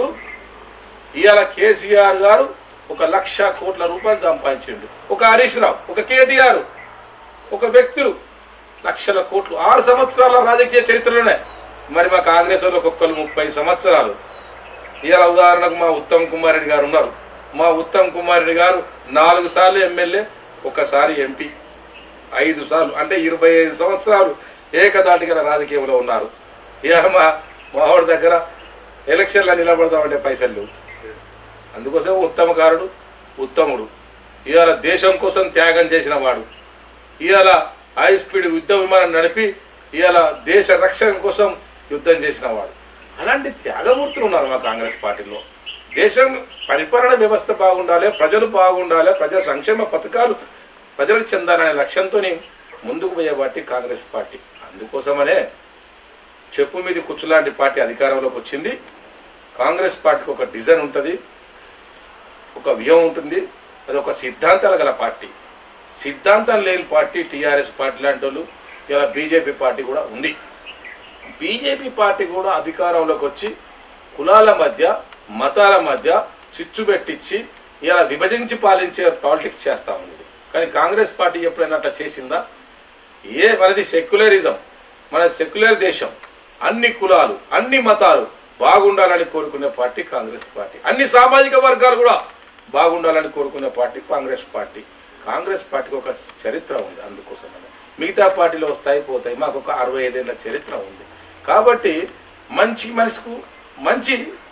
ఇవాళ కేసీఆర్ గారు ఒక లక్ష కోట్ల రూపాయలు సంపాదించిండు ఒక హరీష్ రావు ఒక కేటీఆర్ ఒక వ్యక్తులు లక్షల కోట్లు ఆరు సంవత్సరాల రాజకీయ చరిత్రలోనే మరి మా కాంగ్రెస్ వాళ్ళు ఒక్కొక్కరు ముప్పై సంవత్సరాలు ఇవాళ ఉదాహరణకు మా ఉత్తమ్ కుమార్ రెడ్డి గారు ఉన్నారు మా ఉత్తమ్ కుమార్ రెడ్డి గారు నాలుగు సార్లు ఎమ్మెల్యే ఒకసారి ఎంపీ ఐదు సార్లు అంటే ఇరవై ఐదు సంవత్సరాలు ఏకదాటిగల రాజకీయంలో ఉన్నారు ఇవాళ మా మావాడి దగ్గర ఎలక్షన్లో నిలబడతామంటే పైసలు లేవు అందుకోసం ఉత్తమకారుడు ఉత్తముడు ఇవాళ దేశం కోసం త్యాగం చేసిన వాడు ఇవాళ హై స్పీడ్ యుద్ధ విమానం నడిపి ఇవాళ దేశ రక్షణ కోసం యుద్ధం చేసిన వాడు అలాంటి త్యాగమూర్తులు ఉన్నారు మా కాంగ్రెస్ పార్టీలో దేశం పరిపాలన వ్యవస్థ బాగుండాలి ప్రజలు బాగుండాలి ప్రజా సంక్షేమ పథకాలు ప్రజలకు చెందాలనే లక్ష్యంతో ముందుకు పోయే పార్టీ కాంగ్రెస్ పార్టీ అందుకోసమనే చెప్పు మీద కూర్చులాంటి పార్టీ అధికారంలోకి వచ్చింది కాంగ్రెస్ పార్టీకి ఒక డిజైన్ ఉంటుంది ఒక వ్యూహం ఉంటుంది అది ఒక సిద్ధాంతాలు గల పార్టీ సిద్ధాంతం లేని పార్టీ టీఆర్ఎస్ పార్టీ లాంటి వాళ్ళు ఇలా బీజేపీ పార్టీ కూడా ఉంది బీజేపీ పార్టీ కూడా అధికారంలోకి వచ్చి కులాల మధ్య మతాల మధ్య చిచ్చు పెట్టించి ఇలా విభజించి పాలించే పాలిటిక్స్ చేస్తా ఉంది కానీ కాంగ్రెస్ పార్టీ ఎప్పుడైనా అట్లా చేసిందా ఏ మనది సెక్యులరిజం మన సెక్యులర్ దేశం అన్ని కులాలు అన్ని మతాలు బాగుండాలని కోరుకునే పార్టీ కాంగ్రెస్ పార్టీ అన్ని సామాజిక వర్గాలు కూడా బాగుండాలని కోరుకునే పార్టీ కాంగ్రెస్ పార్టీ కాంగ్రెస్ పార్టీకి ఒక చరిత్ర ఉంది అందుకోసమనే మిగతా పార్టీలు వస్తాయి పోతాయి మాకు ఒక అరవై ఐదేళ్ల చరిత్ర ఉంది కాబట్టి మంచి మనిషికు మంచి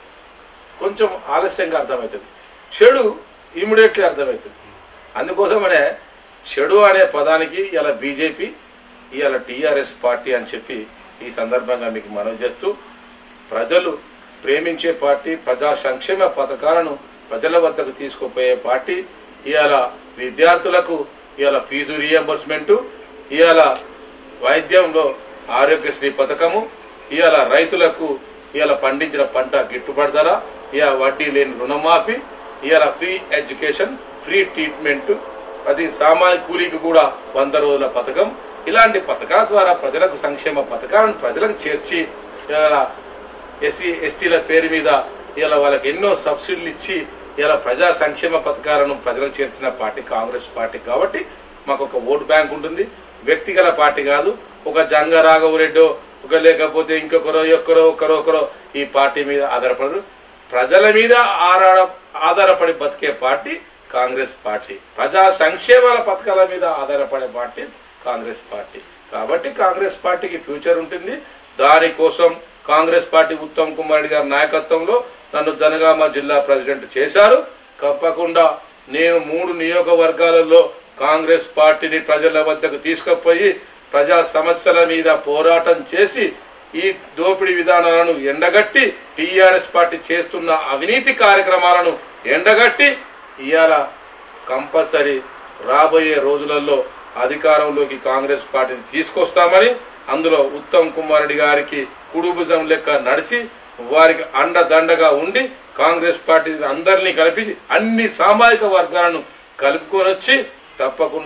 కొంచెం ఆలస్యంగా అర్థమవుతుంది చెడు ఇమీడియట్లీ అర్థమవుతుంది అందుకోసమనే చెడు అనే పదానికి ఇలా బీజేపీ ఇవాళ టీఆర్ఎస్ పార్టీ అని చెప్పి ఈ సందర్భంగా మీకు మనవి చేస్తూ ప్రజలు ప్రేమించే పార్టీ ప్రజా సంక్షేమ పథకాలను ప్రజల వద్దకు తీసుకుపోయే పార్టీ ఇవాళ విద్యార్థులకు ఇవాళ ఫీజు రియంబర్స్మెంట్ ఇవాళ వైద్యంలో ఆరోగ్యశ్రీ పథకము ఇవాళ రైతులకు ఇవాళ పండించిన పంట గిట్టుబాటు ధర ఇవాళ వడ్డీ లేని రుణమాఫీ ఇవాళ ఫ్రీ ఎడ్యుకేషన్ ఫ్రీ ట్రీట్మెంట్ అది సామాజిక కూలీకి కూడా వంద రోజుల పథకం ఇలాంటి పథకాల ద్వారా ప్రజలకు సంక్షేమ పథకాలను ప్రజలకు చేర్చి ఇవాళ ఎస్సీ ఎస్టీల పేరు మీద ఇలా వాళ్ళకి ఎన్నో సబ్సిడీలు ఇచ్చి ఇలా ప్రజా సంక్షేమ పథకాలను ప్రజలకు చేర్చిన పార్టీ కాంగ్రెస్ పార్టీ కాబట్టి మాకు ఒక ఓటు బ్యాంక్ ఉంటుంది వ్యక్తిగత పార్టీ కాదు ఒక జంగ రాఘవరెడ్డో ఒక లేకపోతే ఇంకొకరో ఒక్కరో ఒకరో ఒకరో ఈ పార్టీ మీద ఆధారపడరు ప్రజల మీద ఆరాడ ఆధారపడి బతికే పార్టీ కాంగ్రెస్ పార్టీ ప్రజా సంక్షేమాల పథకాల మీద ఆధారపడే పార్టీ కాంగ్రెస్ పార్టీ కాబట్టి కాంగ్రెస్ పార్టీకి ఫ్యూచర్ ఉంటుంది దానికోసం కాంగ్రెస్ పార్టీ ఉత్తమ్ కుమార్ రెడ్డి గారి నాయకత్వంలో నన్ను జనగామ జిల్లా ప్రెసిడెంట్ చేశారు తప్పకుండా నేను మూడు నియోజకవర్గాలలో కాంగ్రెస్ పార్టీని ప్రజల వద్దకు తీసుకుపోయి ప్రజా సమస్యల మీద పోరాటం చేసి ఈ దోపిడీ విధానాలను ఎండగట్టి టీఆర్ఎస్ పార్టీ చేస్తున్న అవినీతి కార్యక్రమాలను ఎండగట్టి ఇవాళ కంపల్సరీ రాబోయే రోజులలో అధికారంలోకి కాంగ్రెస్ పార్టీని తీసుకొస్తామని అందులో ఉత్తమ్ కుమార్ రెడ్డి గారికి కుడుభుజం లెక్క నడిచి వారికి అండదండగా ఉండి కాంగ్రెస్ పార్టీ అందరినీ కలిపి అన్ని సామాజిక వర్గాలను కలుపుకొని వచ్చి తప్పకుండా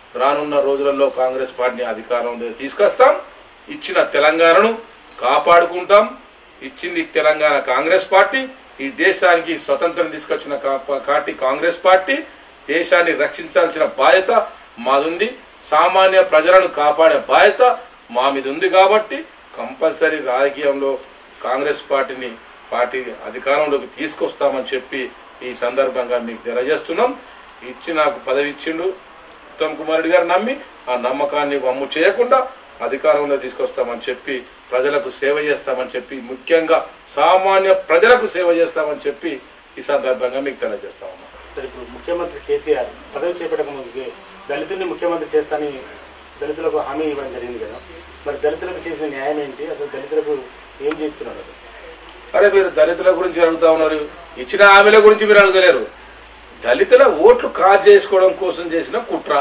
రానున్న రోజులలో కాంగ్రెస్ పార్టీని అధికారంలో తీసుకొస్తాం ఇచ్చిన తెలంగాణను కాపాడుకుంటాం ఇచ్చింది తెలంగాణ కాంగ్రెస్ పార్టీ ఈ దేశానికి స్వతంత్రం తీసుకొచ్చిన కా- పార్టీ కాంగ్రెస్ పార్టీ దేశాన్ని రక్షించాల్సిన బాధ్యత మాదుంది సామాన్య ప్రజలను కాపాడే బాధ్యత మా మీద ఉంది కాబట్టి కంపల్సరీ రాజకీయంలో కాంగ్రెస్ పార్టీని పార్టీ అధికారంలోకి తీసుకొస్తామని చెప్పి ఈ సందర్భంగా మీకు తెలియజేస్తున్నాం ఇచ్చి నాకు పదవి ఇచ్చిండు ఉత్తమ్ కుమార్ రెడ్డి గారు నమ్మి ఆ నమ్మకాన్ని వమ్ము చేయకుండా అధికారంలో తీసుకొస్తామని చెప్పి ప్రజలకు సేవ చేస్తామని చెప్పి ముఖ్యంగా సామాన్య ప్రజలకు సేవ చేస్తామని చెప్పి ఈ సందర్భంగా మీకు తెలియజేస్తా ఉన్నాం సరే ఇప్పుడు ముఖ్యమంత్రి కేసీఆర్ పదవి చేపట్టక ముందుకి దళితుల్ని ముఖ్యమంత్రి చేస్తానని దళితులకు హామీ ఇవ్వడం జరిగింది కదా మరి దళితులకు చేసిన న్యాయం ఏంటి అసలు దళితులకు ఏం చేస్తున్నారు అసలు అరే మీరు దళితుల గురించి అడుగుతా ఉన్నారు ఇచ్చిన హామీల గురించి మీరు అడుగుతలేరు దళితుల ఓట్లు కాజేసుకోవడం కోసం చేసిన కుట్ర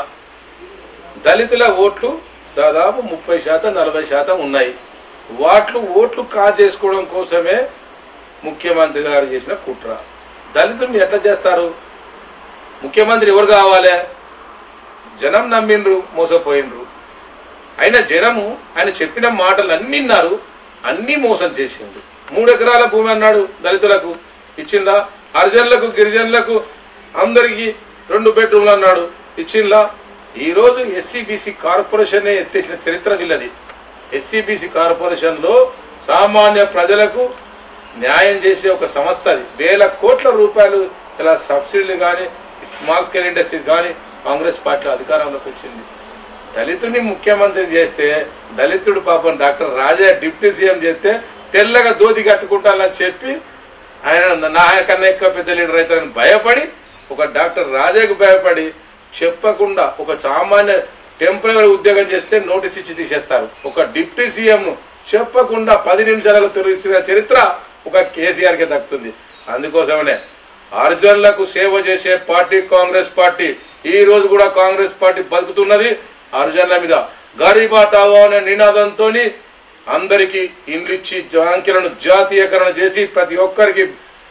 దళితుల ఓట్లు దాదాపు ముప్పై శాతం నలభై శాతం ఉన్నాయి వాట్లు ఓట్లు కాజేసుకోవడం కోసమే ముఖ్యమంత్రి గారు చేసిన కుట్ర దళితుల్ని ఎట్లా చేస్తారు ముఖ్యమంత్రి ఎవరు కావాలి జనం నమ్మిండ్రు మోసపోయిండ్రు అయినా జనము ఆయన చెప్పిన మాటలు అన్ని విన్నారు అన్ని మోసం చేసిండు మూడు ఎకరాల భూమి అన్నాడు దళితులకు ఇచ్చిందా హరిజనులకు గిరిజనులకు అందరికి రెండు బెడ్రూమ్లు అన్నాడు ఇచ్చిందా ఈ రోజు ఎస్సీ బీసీ కార్పొరేషన్ ఎత్తేసిన చరిత్ర వీళ్ళది ఎస్సీ బీసీ కార్పొరేషన్ లో సామాన్య ప్రజలకు న్యాయం చేసే ఒక సంస్థ అది వేల కోట్ల రూపాయలు ఇలా సబ్సిడీలు కానీ స్మాల్ స్కేల్ ఇండస్ట్రీస్ కానీ కాంగ్రెస్ పార్టీ అధికారంలోకి వచ్చింది దళితుని ముఖ్యమంత్రి చేస్తే దళితుడు పాపం డాక్టర్ రాజా డిప్యూటీ సీఎం చేస్తే తెల్లగా దోతి కట్టుకుంటానని చెప్పి ఆయన నా కన్నా ఎక్కువ పెద్ద లీడర్ అవుతారని భయపడి ఒక డాక్టర్ రాజాకు భయపడి చెప్పకుండా ఒక సామాన్య టెంపరీ ఉద్యోగం చేస్తే నోటీస్ ఇచ్చి తీసేస్తారు ఒక డిప్యూటీ సీఎం చెప్పకుండా పది నిమిషాలలో తిరిగిన చరిత్ర ఒక కేసీఆర్ కి దక్కుతుంది అందుకోసమనే అర్జునులకు సేవ చేసే పార్టీ కాంగ్రెస్ పార్టీ ఈ రోజు కూడా కాంగ్రెస్ పార్టీ బతుకుతున్నది అర్జున్ల మీద గరీబాటావో అనే నినాదంతో అందరికీ ఇండ్లు ఇచ్చి బ్యాంకులను జాతీయకరణ చేసి ప్రతి ఒక్కరికి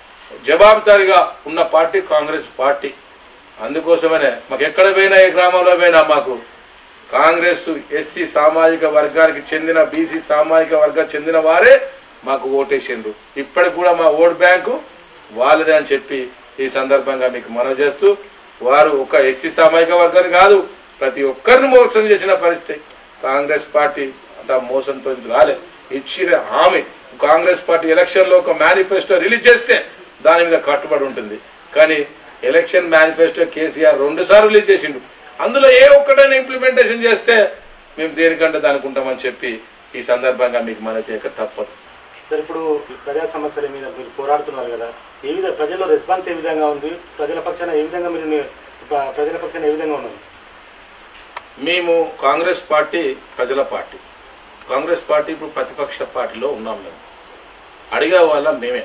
జవాబుదారిగా ఉన్న పార్టీ కాంగ్రెస్ పార్టీ అందుకోసమనే మాకు ఎక్కడ పోయినా ఏ గ్రామంలో పోయినా మాకు కాంగ్రెస్ ఎస్సీ సామాజిక వర్గానికి చెందిన బీసీ సామాజిక వర్గానికి చెందిన వారే మాకు ఓటేసిండ్రు ఇప్పటికి కూడా మా ఓట్ బ్యాంకు వాళ్ళదే అని చెప్పి ఈ సందర్భంగా మీకు మనవి చేస్తూ వారు ఒక ఎస్సీ సామాజిక వర్గాన్ని కాదు ప్రతి ఒక్కరిని మోసం చేసిన పరిస్థితి కాంగ్రెస్ పార్టీ అంత మోసంతో రాలే ఇచ్చిన హామీ కాంగ్రెస్ పార్టీ ఎలక్షన్ లో ఒక మేనిఫెస్టో రిలీజ్ చేస్తే దాని మీద కట్టుబడి ఉంటుంది కానీ ఎలక్షన్ మేనిఫెస్టో కేసీఆర్ రెండు సార్లు రిలీజ్ చేసిండు అందులో ఏ ఒక్కటైనా ఇంప్లిమెంటేషన్ చేస్తే మేము దేనికంటే దానికి ఉంటామని చెప్పి ఈ సందర్భంగా మీకు మన చేయక తప్పదు సార్ ఇప్పుడు ఈ ప్రజా సమస్యల మీద మీరు పోరాడుతున్నారు కదా ఏ విధంగా ప్రజల్లో రెస్పాన్స్ ఏ విధంగా ఉంది ప్రజల పక్షాన ఏ విధంగా మీరు ని- ప- ప్రజల పక్షాన ఏ విధంగా ఉన్నారు మేము కాంగ్రెస్ పార్టీ ప్రజల పార్టీ కాంగ్రెస్ పార్టీ ఇప్పుడు ప్రతిపక్ష పార్టీలో ఉన్నాం మేము అడిగే వాళ్ళ మేమే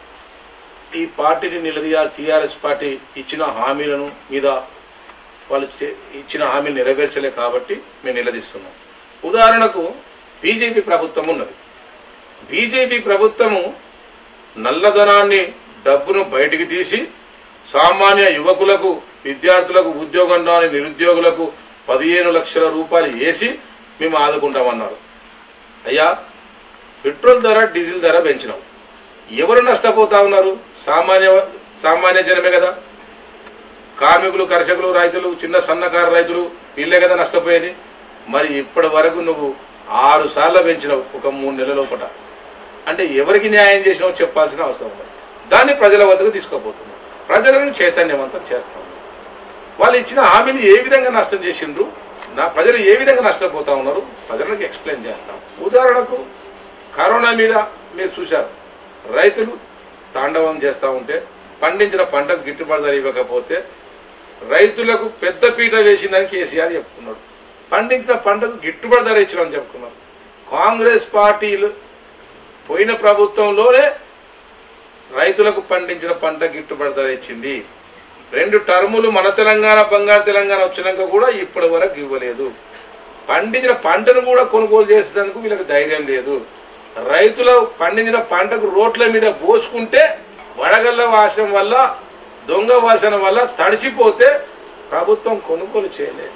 ఈ పార్టీని నిలదీయాలి టీఆర్ఎస్ పార్టీ ఇచ్చిన హామీలను మీద వాళ్ళు చే- ఇచ్చిన హామీలు నెరవేర్చలే కాబట్టి మేము నిలదీస్తున్నాం ఉదాహరణకు బీజేపీ ప్రభుత్వం ఉన్నది బీజేపీ ప్రభుత్వము నల్లధనాన్ని డబ్బును బయటికి తీసి సామాన్య యువకులకు విద్యార్థులకు ఉద్యోగం రాని నిరుద్యోగులకు పదిహేను లక్షల రూపాయలు వేసి మేము ఆదుకుంటామన్నారు అయ్యా పెట్రోల్ ధర డీజిల్ ధర పెంచినాం ఎవరు నష్టపోతా ఉన్నారు సామాన్య సామాన్య జనమే కదా కార్మికులు కర్షకులు రైతులు చిన్న సన్నకారు రైతులు వీళ్ళే కదా నష్టపోయేది మరి ఇప్పటి వరకు నువ్వు ఆరు సార్లు పెంచినావు ఒక మూడు నెలల లోపల అంటే ఎవరికి న్యాయం చేసినావో చెప్పాల్సిన అవసరం ఉంది దాన్ని ప్రజల వద్దకు తీసుకోబోతున్నాం ప్రజలను చైతన్యవంతం చేస్తాం వాళ్ళు ఇచ్చిన హామీని ఏ విధంగా నష్టం చేసిండ్రు నా ప్రజలు ఏ విధంగా నష్టపోతా ఉన్నారు ప్రజలకు ఎక్స్ప్లెయిన్ చేస్తాం ఉదాహరణకు కరోనా మీద మీరు చూశారు రైతులు తాండవం చేస్తూ ఉంటే పండించిన పంటకు గిట్టుబాటు ధర ఇవ్వకపోతే రైతులకు పెద్ద పీట వేసిందని కేసీఆర్ చెప్పుకున్నాడు పండించిన పంటకు గిట్టుబాటు ధర ఇచ్చినామని చెప్పుకున్నారు కాంగ్రెస్ పార్టీలు పోయిన ప్రభుత్వంలోనే రైతులకు పండించిన పంట గిట్టుబాటు ధర ఇచ్చింది రెండు టర్ములు మన తెలంగాణ బంగారు తెలంగాణ వచ్చినాక కూడా ఇప్పటి వరకు ఇవ్వలేదు పండించిన పంటను కూడా కొనుగోలు చేసేందుకు వీళ్ళకి ధైర్యం లేదు రైతులు పండించిన పంటకు రోడ్ల మీద పోసుకుంటే వడగళ్ళ వర్షం వల్ల దొంగ వర్షం వల్ల తడిచిపోతే ప్రభుత్వం కొనుగోలు చేయలేదు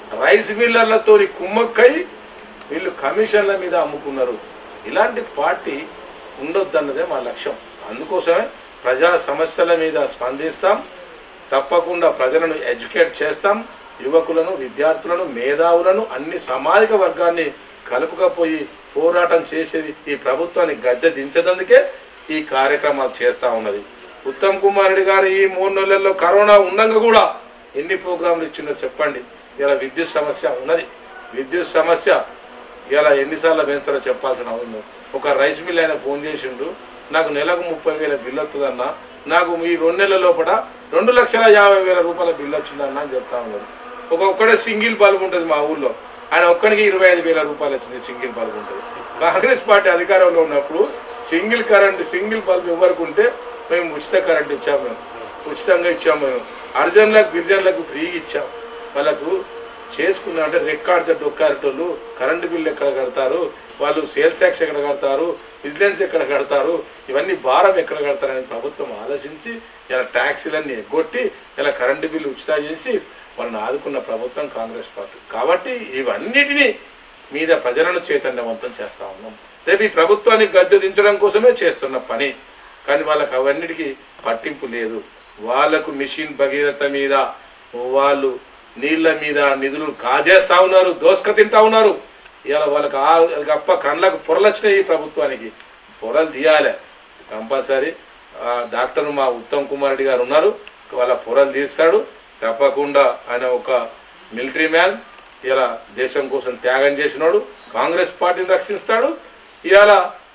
రైస్ మిల్లర్లతో కుమ్మక్కై వీళ్ళు కమిషన్ల మీద అమ్ముకున్నారు ఇలాంటి పార్టీ ఉండొద్దన్నదే మా లక్ష్యం అందుకోసమే ప్రజా సమస్యల మీద స్పందిస్తాం తప్పకుండా ప్రజలను ఎడ్యుకేట్ చేస్తాం యువకులను విద్యార్థులను మేధావులను అన్ని సామాజిక వర్గాన్ని కలుపుకపోయి పోరాటం చేసేది ఈ ప్రభుత్వాన్ని గద్దె దించదందుకే ఈ కార్యక్రమాలు చేస్తా ఉన్నది ఉత్తమ్ కుమార్ రెడ్డి గారు ఈ మూడు నెలల్లో కరోనా ఉండగా కూడా ఎన్ని ప్రోగ్రాంలు ఇచ్చిందో చెప్పండి ఇలా విద్యుత్ సమస్య ఉన్నది విద్యుత్ సమస్య ఇలా ఎన్నిసార్లు పెంచుతారో చెప్పాల్సిన అవసరం లేదు. ఒక రైస్ మిల్ ఆయన ఫోన్ చేసిండు నాకు నెలకు ముప్పై వేల బిల్లు వస్తుందన్న నాకు ఈ రెండు నెలల లోపల రెండు లక్షల యాభై వేల రూపాయల బిల్లు వచ్చిందన్న అని చెప్తా ఉన్నారు ఒక ఒక్కడే సింగిల్ బల్బ్ ఉంటుంది మా ఊళ్ళో ఆయన ఒక్కడికి ఇరవై ఐదు వేల రూపాయలు వచ్చింది సింగిల్ బల్బ్ ఉంటుంది కాంగ్రెస్ పార్టీ అధికారంలో ఉన్నప్పుడు సింగిల్ కరెంట్ సింగిల్ బల్బ్ ఎవరికి ఉంటే మేము ఉచిత కరెంట్ ఇచ్చాము మేము ఉచితంగా ఇచ్చాము మేము అర్జునులకు గిరిజనులకు ఫ్రీగా ఇచ్చాం వాళ్ళకు చేసుకున్నా అంటే రెక్కాడితే డొక్కారేటోళ్ళు కరెంటు బిల్లు ఎక్కడ కడతారు వాళ్ళు సేల్స్ ట్యాక్స్ ఎక్కడ కడతారు విజిలెన్స్ ఎక్కడ కడతారు ఇవన్నీ భారం ఎక్కడ కడతారని ప్రభుత్వం ఆలోచించి ఇలా ట్యాక్సీలన్నీ ఎగ్గొట్టి ఇలా కరెంటు బిల్లు ఉచిత చేసి వాళ్ళని ఆదుకున్న ప్రభుత్వం కాంగ్రెస్ పార్టీ కాబట్టి ఇవన్నిటినీ మీద ప్రజలను చైతన్యవంతం చేస్తా ఉన్నాం రేపు ఈ ప్రభుత్వాన్ని గద్దె దించడం కోసమే చేస్తున్న పని కానీ వాళ్ళకి అవన్నిటికీ పట్టింపు లేదు వాళ్లకు మిషన్ భగీరథ మీద వాళ్ళు నీళ్ల మీద నిధులు కాజేస్తా ఉన్నారు దోసుక తింటా ఉన్నారు ఇవాళ వాళ్ళకి ఆ గప్ప కళ్ళకు పొరలు వచ్చినాయి ఈ ప్రభుత్వానికి పొరలు తీయాలి కంపల్సరీ ఆ డాక్టర్ మా ఉత్తమ్ కుమార్ రెడ్డి గారు ఉన్నారు వాళ్ళ పొరలు తీస్తాడు తప్పకుండా ఆయన ఒక మిలిటరీ మ్యాన్ ఇలా దేశం కోసం త్యాగం చేసినాడు కాంగ్రెస్ పార్టీని రక్షిస్తాడు ఇవాళ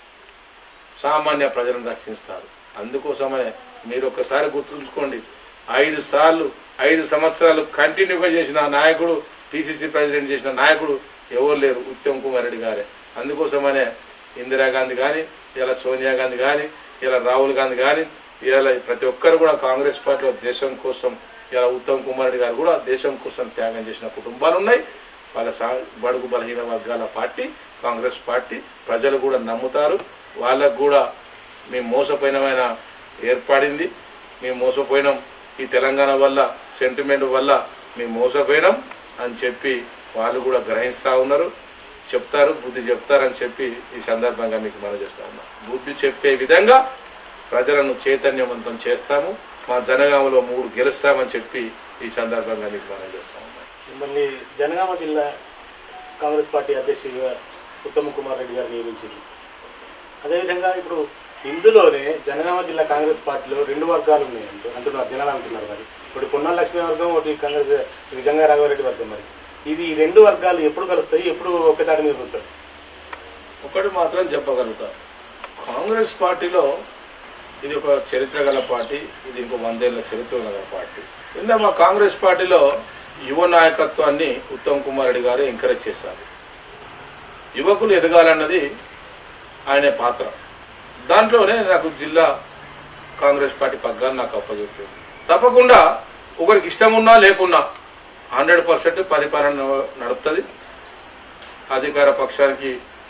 సామాన్య ప్రజలను రక్షిస్తారు అందుకోసమనే మీరు ఒకసారి గుర్తుంచుకోండి ఐదు సార్లు ఐదు సంవత్సరాలు కంటిన్యూగా చేసిన నాయకుడు పిసిసి ప్రెసిడెంట్ చేసిన నాయకుడు ఎవరు లేరు ఉత్తమ్ కుమార్ రెడ్డి గారే అందుకోసమనే ఇందిరాగాంధీ కానీ ఇలా సోనియా గాంధీ కానీ ఇలా రాహుల్ గాంధీ కానీ ఇలా ప్రతి ఒక్కరు కూడా కాంగ్రెస్ పార్టీలో దేశం కోసం ఇలా ఉత్తమ్ కుమార్ రెడ్డి గారు కూడా దేశం కోసం త్యాగం చేసిన కుటుంబాలు ఉన్నాయి వాళ్ళ సా బడుగు బలహీన వర్గాల పార్టీ కాంగ్రెస్ పార్టీ ప్రజలు కూడా నమ్ముతారు వాళ్ళకు కూడా మేము మోసపోయినమైన ఏర్పడింది మేము మోసపోయినాం ఈ తెలంగాణ వల్ల సెంటిమెంట్ వల్ల మేము మోసపోయినాం అని చెప్పి వాళ్ళు కూడా గ్రహిస్తూ ఉన్నారు చెప్తారు బుద్ధి చెప్తారని చెప్పి ఈ సందర్భంగా మీకు మనం చేస్తా ఉన్నాం బుద్ధి చెప్పే విధంగా ప్రజలను చైతన్యవంతం చేస్తాము మా జనగామలో మూడు గెలుస్తామని చెప్పి ఈ సందర్భంగా మీకు మనం చేస్తా ఉన్నాం మిమ్మల్ని జనగామ జిల్లా కాంగ్రెస్ పార్టీ అధ్యక్షుడిగా ఉత్తమ్ కుమార్ రెడ్డి గారు నియమించారు అదేవిధంగా ఇప్పుడు ఇందులోనే జనగామ జిల్లా కాంగ్రెస్ పార్టీలో రెండు వర్గాలు ఉన్నాయి అంటూ అంటున్నారు జనాలు అంటున్నారు మరి ఇప్పుడు పొన్నాల లక్ష్మీ వర్గం ఒకటి కాంగ్రెస్ జంగా రాఘవరెడ్డి వర్గం మరి ఇది ఈ రెండు వర్గాలు ఎప్పుడు కలుస్తాయి ఎప్పుడు ఒకే దాడి మీద ఉంటారు ఒకటి మాత్రం చెప్పగలుగుతా కాంగ్రెస్ పార్టీలో ఇది ఒక చరిత్ర గల పార్టీ ఇది ఇంకో వందేళ్ల చరిత్ర గల పార్టీ నిన్న మా కాంగ్రెస్ పార్టీలో యువ నాయకత్వాన్ని ఉత్తమ్ కుమార్ రెడ్డి గారు ఎంకరేజ్ చేశారు యువకులు ఎదగాలన్నది ఆయన పాత్ర దాంట్లోనే నాకు జిల్లా కాంగ్రెస్ పార్టీ పగ్గాలు నాకు అప్పచెప్పింది తప్పకుండా ఒకరికి ఇష్టం ఉన్నా లేకున్నా హండ్రెడ్ పర్సెంట్ పరిపాలన నడుపుతుంది అధికార పక్షానికి